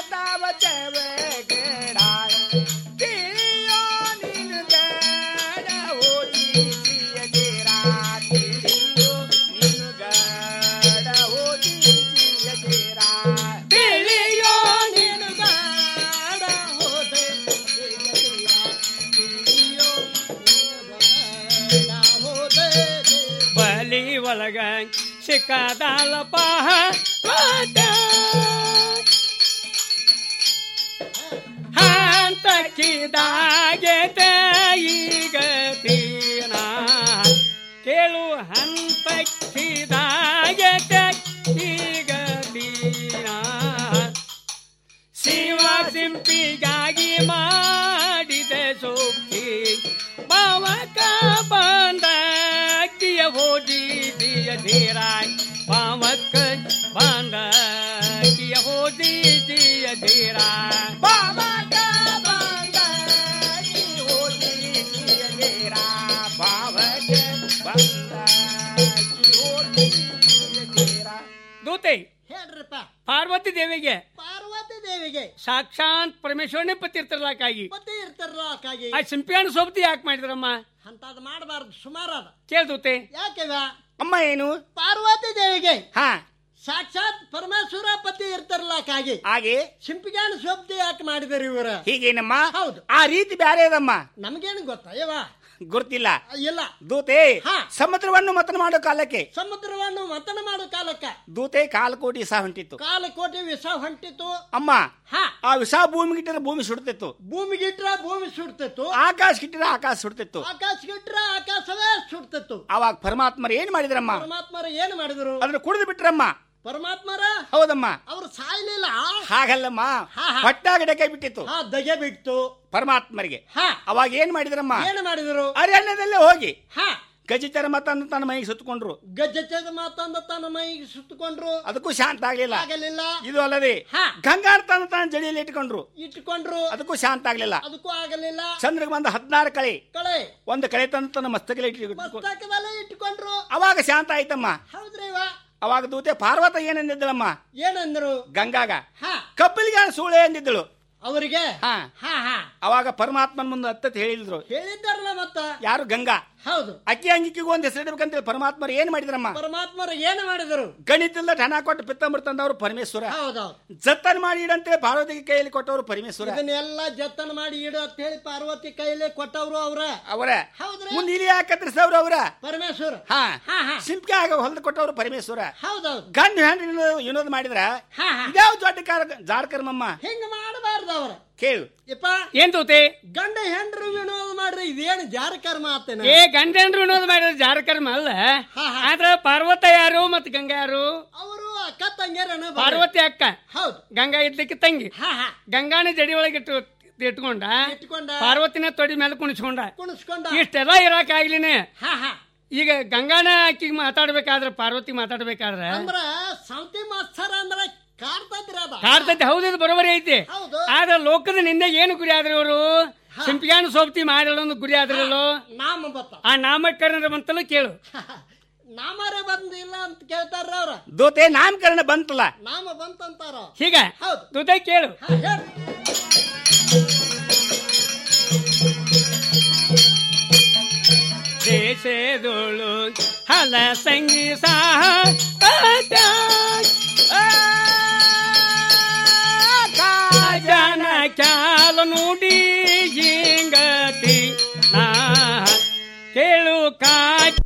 ತಾವ ಚವೆ ಕೇಡ ತಿಳಿಯೋ ನೀನು ಗಡ ಹೋಗಿ ಜಿಯ ಜೇರ ತಿಳಿಯೋ ನೀನು ಗಡ ಹೋಗಿ ಜಿಯ ಜೇರ ತಿಳಿಯೋ ನೀನು ಗಡ ಹೋದೆ ಜಿಯ ಜೇರ ತಿಳಿಯೋ ಬಲಿ ಒಳಗ ಸಿಕ್ಕದಾಲ ಪಾಹ ಹಂತಕ್ಕಿದಾಗೆ ಈಗ ತೀನ ಕೇಳು ಹಂತಕ್ಕಿದಾಗೆ ಈಗ ತೀನ ಶಿವ ಸಿಂಪಿಗಾಗಿ ಮಾಡಿದ ಸೋಕಿ ಬಾವಕ ಬಂದ ಕಿಯ ಹೋದಿ ದಿಯ ಧೀರಾಯ್ ಬಾವಕ ಬಂದ ಕಿಯ ಹೋದಿ ದಿಯ ಧೀರಾಯ್ ಬಾವಕ ಬಂದ ಕಿ ಹೋದಿ ದಿಯ ಧೀರಾಯ್ ಬಾವಕ ಬಂದ ಕಿ ಹೋದಿ ದಿಯ ಧೀರಾಯ್ ದೂತೆ ಹೇಳ್ರಪ್ಪ ಪಾರ್ವತಿ ದೇವಿಗೆ ಪಾರ್ವತಿ ದೇವಿಗೆ ಸಾಕ್ಷಾತ್ ಪರಮೇಶ್ವರನೇ ಪತಿ ಇರ್ತಿರ್ಲಾಕಾಗಿ ಪತಿ ಇರ್ತಾರಲ್ಲ ಆಕಾಗಿ ಆ ಸಿಂಪಿಯಾಣ ಸೋಬತಿ ಯಾಕೆ ಮಾಡಿದ್ರಮ್ಮ ಅಂತದ್ ಮಾಡಬಾರ್ದು ಸುಮಾರದ ಕೇಳ್ದೂತೆ ಯಾಕೆವ ಅಮ್ಮ ಏನು ಪಾರ್ವತಿ ದೇವಿಗೆ ಹಾ ಸಾಕ್ಷಾತ್ ಪರಮೇಶ್ವರ ಪತಿ ಇರ್ತಾರಲ್ಲ ಆಕಾಗಿ ಹಾಗೆ ಸಿಂಪಿಗಾನ ಶೋಭ್ತಿ ಯಾಕೆ ಮಾಡಿದಾರೆ ಇವರ ಹೀಗೇನಮ್ಮ ಹೌದು ಆ ರೀತಿ ಬ್ಯಾರೆ ಅದಮ್ಮ ನಮ್ಗೇನು ಗೊತ್ತಾ ಯವ ಗುರ್ತಿಲ್ಲ ಇಲ್ಲ ದೂತೆ ಹಾ. ಸಮುದ್ರವನ್ನು ಮತನ ಮಾಡೋ ಕಾಲಕ್ಕೆ ಸಮುದ್ರವನ್ನು ಮತನ ಮಾಡೋ ಕಾಲಕ್ಕ ದೂತೆ ಕಾಲು ಕೋಟಿ ಸಹ ಹೊಂಟಿತ್ತು ಕಾಲು ಕೋಟಿ ವಿಷ ಹೊಂಟಿತು ಅಮ್ಮ ಹಾ ಆ ವಿಷ ಭೂಮಿಗೆ ಇಟ್ಟರೆ ಭೂಮಿ ಸುಡ್ತಿತ್ತು ಭೂಮಿಗಿಟ್ರ ಭೂಮಿ ಸುಡ್ತಿತ್ತು ಆಕಾಶ ಇಟ್ಟರೆ ಆಕಾಶ ಸುಡ್ತಿತ್ತು ಆಕಾಶಗಿಟ್ರ ಆಕಾಶವೇ ಸುಡ್ತಿತ್ತು ಅವಾಗ ಪರಮಾತ್ಮರು ಏನ್ ಮಾಡಿದ್ರಮ್ಮ ಪರಮಾತ್ಮರ ಏನ್ ಮಾಡಿದ್ರು ಅದನ್ನ ಕುಡಿದು ಬಿಟ್ರಮ್ಮ ಪರಮಾತ್ಮರ ಹೌದಮ್ಮ ಅವ್ರು ಸಾಯ್ಲಿಲ್ಲ ಹಾಗಲ್ಲಮ್ಮ ಹಾ, ಹಾ. ಹೊಟ್ಟಾಗ ಡಕೆ ಬಿಟ್ಟಿತ್ತು ಹಾ ದಗೆ ಬಿಟ್ಟು ಪರಮಾತ್ಮರಿಗೆ ಹಾ ಅವಾಗ ಏನ್ ಮಾಡಿದ್ರಮ್ಮ ಏನ್ ಮಾಡಿದ್ರು ಅರಣ್ಯದಲ್ಲೇ ಹೋಗಿ ಹಾ ಗಜಿತರ ಮತನ್ನು ತನ್ನ ಮೈಗೆ ಸುತ್ತಕೊಂಡ್ರು ಗಜ್ಜೆದ ಮಾತಂದ ತನ್ನ ಮೈಗೆ ಸುತ್ತಕೊಂಡ್ರು ಅದಕ್ಕೂ ಶಾಂತ ಆಗ್ಲಿಲ್ಲ ಆಗಲಿಲ್ಲ ಇದು ಅಲ್ಲದೆ ಹಾ. ಗಂಗಾರ ತನ್ನ ತನ್ನ ಜಡಿಯಲ್ಲಿ ಇಟ್ಕೊಂಡ್ರು ಇಟ್ಕೊಂಡ್ರು ಅದಕ್ಕೂ ಶಾಂತ ಆಗ್ಲಿಲ್ಲ ಅದಕ್ಕೂ ಆಗಲಿಲ್ಲ ಚಂದ್ರಗೆ ಬಂದ ಹದಿನಾರು ಕಳೆ ಕಳೆ ಒಂದು ಕಳೆ ತಂದು ತನ್ನ ಮಸ್ತಕಲ್ಲಿ ಇಟ್ಟು ಮಸ್ತಕದಲ್ಲೇ ಇಟ್ಕೊಂಡ್ರು ಅವಾಗ ಶಾಂತ ಆಯ್ತಮ್ಮ ಹೌದ್ರಿವ ಅವಾಗ ದೂತೆ ಪಾರ್ವತ ಏನಂದಿದ್ದಳಮ್ಮ ಏನಂದ್ರು ಗಂಗಾಗ ಹಾ ಕಪ್ಪಲಿಗೆ ಸೂಳೆ ಅಂದಿದ್ದಳು ಅವರಿಗೆ ಹಾ ಹಾ ಹಾ ಅವಾಗ ಪರಮಾತ್ಮನ ಮುಂದೆ ಹತ್ತತ್ ಹೇಳಿದ್ರು ಹೇಳಿದ್ದಾರಲ್ಲ ಮತ್ತ ಯಾರು ಗಂಗಾ ಹೌದು ಅಕ್ಕಿ ಅಂಗಿಕಿಗೂ ಒಂದು ಹೆಸರಿಡ್ಬೇಕಂತೇಳಿ ಪರಮಾತ್ಮರು ಏನ್ ಮಾಡಿದ್ರಮ್ಮ ಪರಮಾತ್ಮರು ಏನು ಮಾಡಿದರು ಗಣಿತದ ಹಣ ಕೊಟ್ಟು ಪಿತ್ತಂಬರ್ ತಂದವರು ಪರಮೇಶ್ವರ ಹೌದೌದು ಜತನ್ ಮಾಡಿ ಇಡಂತೆ ಪಾರ್ವತಿಗೆ ಕೈಯಲ್ಲಿ ಕೊಟ್ಟವರು ಪರಮೇಶ್ವರ ಇದನ್ನೆಲ್ಲ ಜತನ ಮಾಡಿ ಇಡು ಅಂತ ಹೇಳಿ ಪಾರ್ವತಿ ಕೈಲೇ ಕೊಟ್ಟವ್ರು ಅವ್ರ ಅವರ ಹೌದ್ರಿ ಮುಂದೆ ಇಲ್ಲಿ ಯಾಕೆ ಕತ್ತರಿಸಿದವ್ರು ಅವರ ಪರಮೇಶ್ವರ ಹಾ ಹಾ ಹಾ ಸಿಂಪಿಗೆ ಆಗ ಹೊಲ್ದು ಕೊಟ್ಟವ್ರು ಪರಮೇಶ್ವರ ಹೌದೌದು ಗಂಡು ಹೆಣ್ಣು ವಿನೋದ ಮಾಡಿದ್ರ ಹಾ ಹಾ ಇದ್ಯಾವ ದೊಡ್ಡ ಕಾರ ಜಾರ್ಕರ್ಮಮ್ಮ ಹಿಂಗ ಮಾಡಬಾರ್ದು ಅವ್ರ ಕೇಳು ಯಪ್ಪ ಏನ್ ತೂತೆ ಗಂಡ ಹೆಂಡ್ರು ವಿನೋದ ಮಾಡ್ರಿ ಇದೇನು ಜಾರ ಕರ್ಮ ಆತೇನ ಏ ಗಂಡೇನ್ರು ಅನ್ನೋದು ಮಾಡಿದ್ರೆ ಜಾರಕರ್ಮ ಅಲ್ಲ ಆದ್ರ ಪಾರ್ವತ ಯಾರು ಮತ್ ಗಂಗಾ ಯಾರು ಅವರು ಅಕ್ಕ ತಂಗಿಯರನ ಪಾರ್ವತಿ ಅಕ್ಕ ಹೌದು ಗಂಗಾ ಇದ್ಲಿಕ್ಕೆ ತಂಗಿ ಹಾ ಹಾ ಗಂಗಾನ ಜಡಿ ಒಳಗೆ ಇಟ್ಟು ಇಟ್ಕೊಂಡ ಇಟ್ಕೊಂಡ ಪಾರ್ವತಿನ ತೊಡಿ ಮೇಲೆ ಕುಣಿಸ್ಕೊಂಡ ಕುಣಿಸ್ಕೊಂಡ ಇಷ್ಟೆಲ್ಲ ಇರಾಕ ಆಗ್ಲಿನೇ ಹಾ ಹಾ ಈಗ ಗಂಗಾನ ಆಕಿಗೆ ಮಾತಾಡ್ಬೇಕಾದ್ರೆ ಪಾರ್ವತಿ ಮಾತಾಡ್ಬೇಕಾದ್ರೆ ಅಂದ್ರ ಸಂತಿ ಮಾಸ್ತರ್ ಅಂದ್ರ ಕಾಡ್ತದ್ರಿ ಅದ ಕಾಡ್ತೈತಿ ಹೌದು ಇದು ಬರೋಬರಿ ಐತಿ ಹೌದು ಆದ್ರೆ ಲೋಕದ ನಿಂದೆ ಏನು ಗುರಿ ಆದ್ರೆ ಇವರು ಸಿಂಪಿಗಾನ ಸೋಪ್ತಿ ಮಾಡಿಲ್ಲ ಒಂದು ಗುರಿ ಆದ್ರಲ್ಲೋ ನಾಮ ಬತ್ತ ಆ ನಾಮಕರಣ ಬಂತಲ್ಲ ಕೇಳು ನಾಮರೇ ಬಂದಿಲ್ಲ ಅಂತ ಕೇಳ್ತಾರ ಅವ್ರ ದೋತೆ ನಾಮಕರಣ ಬಂತಲ್ಲ ನಾಮ ಬಂತಂತಾರ ಹೀಗ ಹೌದು ದುಡ್ಡ ಕೇಳು ಹೇಳ್. ದೇಶದೋಳು ಹಲ ಸಂಗಿ ಸಹ ಜನ ಚಾಲ ನುಡಿ ಹಿಂಗತಿ ನಾ ಕೇಳು ಕಾತೀನ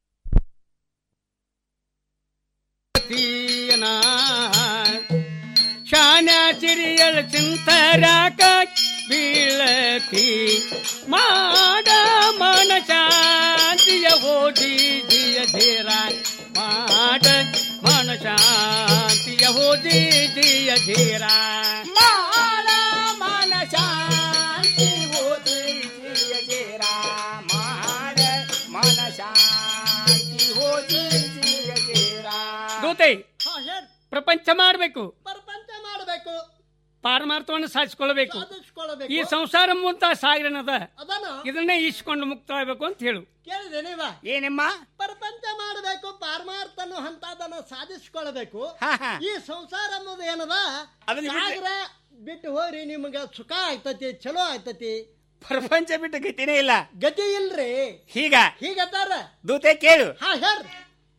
ಶಾನ್ಯ ಚಿರಿಯಳ ಚಿಂತರಾಕ ಬೀಳತಿ ಮಾಡ ಮನ ಶಾಂತಿಯ ಹೋದಿ ಜಿಯ ಧೀರ ಮಾಡ ಮನ ಶಾಂತಿಯ ಹೋದಿ ಜಿಯ ಧೀರ ಮಾಡ ಮನ ಶಾಂತಿ ಹೋದಿ ಜಿಯ ಧೀರ ಮಾಡ ಮನ ಶಾಂತಿ ಹೋದಿ ಜಿಯ ಧೀರ ದೂತೆ ಹಾ ಹೇಳ್ ಪ್ರಪಂಚ ಮಾಡಬೇಕು ಪ್ರಪಂಚ ಮಾಡಬೇಕು ಪಾರಮಾರ್ಥವನ್ನು ಸಾಧಿಸಿಕೊಳ್ಳಬೇಕು ಸಾಧಿಸ್ಕೊಳ್ಬೇಕು ಈ ಸಂಸಾರ ಮುಂತ ಸಾಗರನದ ಅದನ್ನ ಇದನ್ನೇ ಈಸ್ಕೊಂಡು ಮುಕ್ತವಾಗಬೇಕು ಅಂತ ಹೇಳು ಕೇಳಿದೆ ನೀವ ಏನಮ್ಮ ಪ್ರಪಂಚ ಮಾಡಬೇಕು ಪಾರಮಾರ್ಥನು ಅಂತದನ್ನ ಸಾಧಿಸ್ಕೊಳ್ಬೇಕು ಹಾ, ಹಾ. ಈ ಸಂಸಾರ ಅನ್ನೋದು ಏನದ ಅದನ್ನ ಬಿಟ್ರೆ- ಸಾಗರ ಬಿಟ್ಟು ಹೋಗ್ರಿ ನಿಮ್ಗ ಸುಖ ಆಯ್ತತಿ ಚಲೋ ಆಯ್ತತಿ ಪ್ರಪಂಚ ಬಿಟ್ಟು ಗತಿನೇ ಇಲ್ಲ ಗತಿ ಇಲ್ರಿ ಹೀಗ ಹೀಗತ್ತಾರ ದೂತೆ ಕೇಳು ಹಾ ಹೇಳ್ರಿ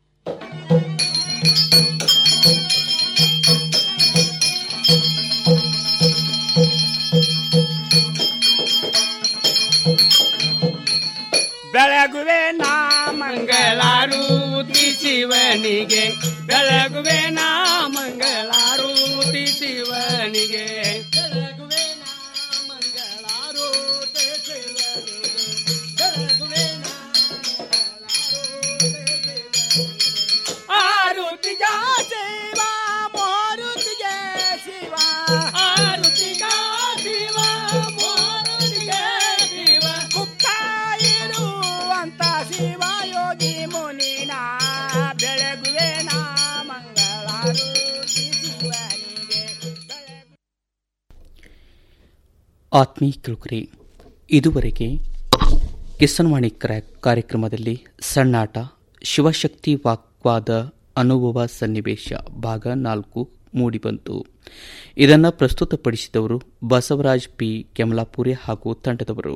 ಬೆಳಗುವೆ ನಾ ಮಂಗಳಾರೂತಿ ಶಿವನಿಗೆ ಬೆಳಗುವೆ ನಾ ಮಂಗಳಾರೂತಿ ಶಿವನಿಗೆ ಆರುತಿಗ ಶಿವ ಮಾರುತಿಗೆ ಶಿವ ಆರುತಿಗ ಶಿವ ಮಾರುತಿಗೆ ಶಿವ ಗುಪ್ತ ಇರುವಂತ ಶಿವ ಯೋಗಿ ಮುನಿನ ಬೆಳಗುವೆ ನಾ ಮಂಗಳಾರುತಿ ಶಿವನಿಗೆ ಆತ್ಮೀಯ ಕೇಳುಗರೆ ಇದುವರೆಗೆ ಕಿಸನ್ವಾಣಿ ಕ್ರ್ಯಾಕ್ ಕಾರ್ಯಕ್ರಮದಲ್ಲಿ ಸಣ್ಣಾಟ ಶಿವಶಕ್ತಿ ವಾಕ್ವಾದ ಅನುಭವ ಸನ್ನಿವೇಶ ಭಾಗ ನಾಲ್ಕು ಮೂಡಿಬಂತು ಇದನ್ನು ಪ್ರಸ್ತುತಪಡಿಸಿದವರು ಬಸವರಾಜ್ ಪಿ ಕೆಮಲಾಪುರಿ ಹಾಗೂ ತಂಡದವರು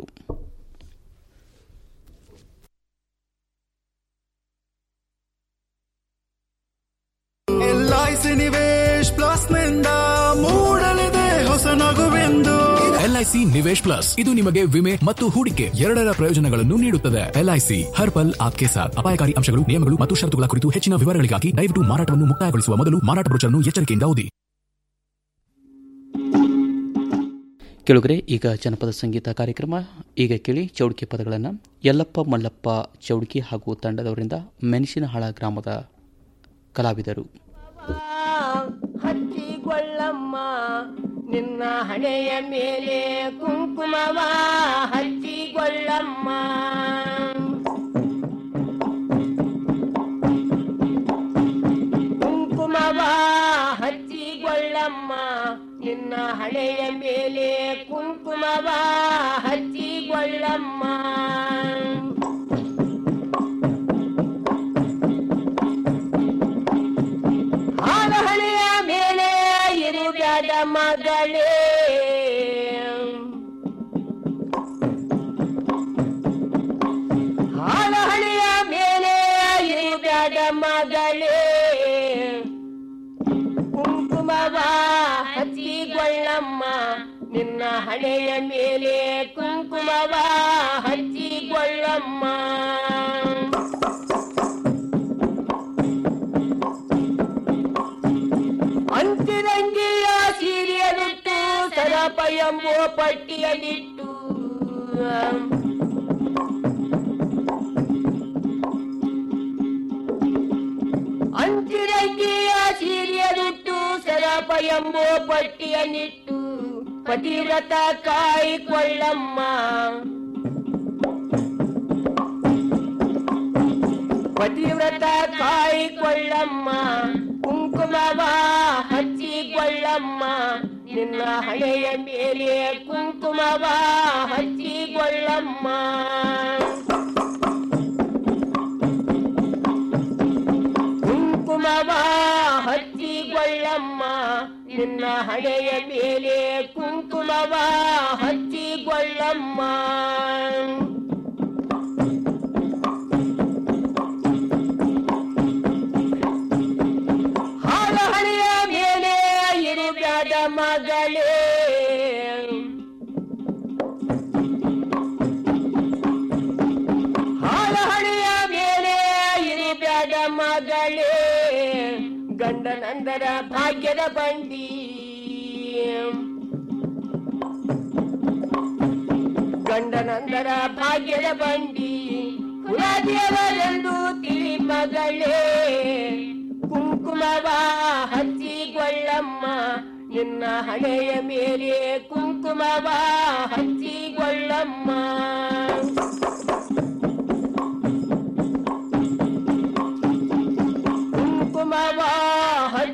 ಎಲ್ಐಸಿ ನಿವೇಶ್ ಪ್ಲಸ್ ನಿಂದ ಮೂಡಲಿದೆ ಹೊಸ ನಗುವೆಂದು ಎಲ್ಐಸಿ ನಿವೇಶ್ ಪ್ಲಸ್ ಇದು ನಿಮಗೆ ವಿಮೆ ಮತ್ತು ಹೂಡಿಕೆ ಎರಡರ ಪ್ರಯೋಜನಗಳನ್ನು ನೀಡುತ್ತದೆ ಎಲ್ಐಸಿ ಹರ್ ಪಲ್ ಆಪ್ಕೆ ಸಾಥ್ ಅಪಾಯಕಾರಿ ಅಂಶಗಳು ನಿಯಮಗಳು ಮತ್ತು ಷರತ್ತುಗಳ ಕುರಿತು ಹೆಚ್ಚಿನ ವಿವರಗಳಿಗಾಗಿ ದಯವಿಟ್ಟು ಮಾರಾಟವನ್ನು ಮುಕ್ತಾಯಗೊಳಿಸುವ ಮೊದಲು ಮಾರಾಟ ಬ್ರೋಚರ್ನ್ನು ಎಚ್ಚರಿಕೆಯಿಂದ ಓದಿ ಕೆಳಗರೆ ಈಗ ಜನಪದ ಸಂಗೀತ ಕಾರ್ಯಕ್ರಮ ಈಗ ಕೇಳಿ ಚೌಡಿಕೆ ಪದಗಳನ್ನು ಯಲ್ಲಪ್ಪ ಮಲ್ಲಪ್ಪ ಚೌಡಿಕೆ ಹಾಗೂ ತಂಡದವರಿಂದ ಮೆಣಸಿನಹಾಳ ಗ್ರಾಮದ ಕಲಾವಿದರು ಹಚ್ಚಿಕೊಳ್ಳಮ್ಮ ನಿನ್ನ ಹಣೆಯ ಮೇಲೆ ಕುಂಕುಮವ ಹಚ್ಚಿಕೊಳ್ಳಮ್ಮ ಕುಂಕುಮವ ಹಚ್ಚಿಕೊಳ್ಳಮ್ಮ ನಿನ್ನ ಹಣೆಯ ಮೇಲೆ ಕುಂಕುಮವ ಹಚ್ಚಿಕೊಳ್ಳಮ್ಮ ಹಾಲಹಳೆಯ ಮೇಲೆ ಇರುಗದ ಮಗಳೇ ಹಾಲಹಳೆಯ ಮೇಲೆ ಇರುಗದ ಮಗಳೇ ಕುಂಕುಮವ ಹಚ್ಚಿಕೊಳ್ಳಮ್ಮ ನಿನ್ನ ಹಣೆಯ ಮೇಲೆ ಕುಂಕುಮವ ಹಚ್ಚಿಕೊಳ್ಳಮ್ಮ ಅಂತಿರಂಗಿಯ ಸೀರೆಯಲಿಟ್ಟು ಸರಪ ಎಂಬುವ ಪಟ್ಟಿಯಲ್ಲಿಟ್ಟು ಅಂತಿರಂಗಿಯ ಸೀರೆಯಲಿಟ್ಟು ಸರಪ ಎಂಬುವ ಪಟ್ಟಿಯನ್ನಿಟ್ಟು ಪತಿವ್ರತ ಕಾಯಿಕೊಳ್ಳಮ್ಮ ಪತಿವ್ರತ ಕಾಯಿಕೊಳ್ಳಮ್ಮ ಕುಂಕುಮವ ಹಚ್ಚಿಕೊಳ್ಳಮ್ಮ ನಿನ್ನ ಹಣೆಯ ಮೇಲೆ ಕುಂಕುಮವ ಹಚ್ಚಿಕೊಳ್ಳಮ್ಮ ಕುಂಕುಮವ ಹಚ್ಚಿಕೊಳ್ಳಮ್ಮ ನಿನ್ನ ಹಣೆಯ ಮೇಲೆ ಕುಂಕುಮವ ಹಚ್ಚಿಕೊಳ್ಳಮ್ಮ ಹಾಲಹಳೆಯ ಮೇಲೆ ಇರುಗಾದ ಮಗಳೇ ಹಾಲಹಳೆಯ ಮೇಲೆ ಇರುಗಾದ ಮಗಳೇ ಗಂಡನಂದರ ಭಾಗ್ಯದ ಬಂಡಿ ಗಂಡನಂದರ ಭಾಗ್ಯದ ಬಂಡಿ ಕುಲದೇವರೆಂದು ತಿಳಿ ಮಗಳೇ ಕುಂಕುಮವ ಹಚ್ಚಿಕೊಳ್ಳಮ್ಮ ನಿನ್ನ ಹಣೆಯ ಮೇಲೆ ಕುಂಕುಮವ ಹಚ್ಚಿಕೊಳ್ಳಮ್ಮ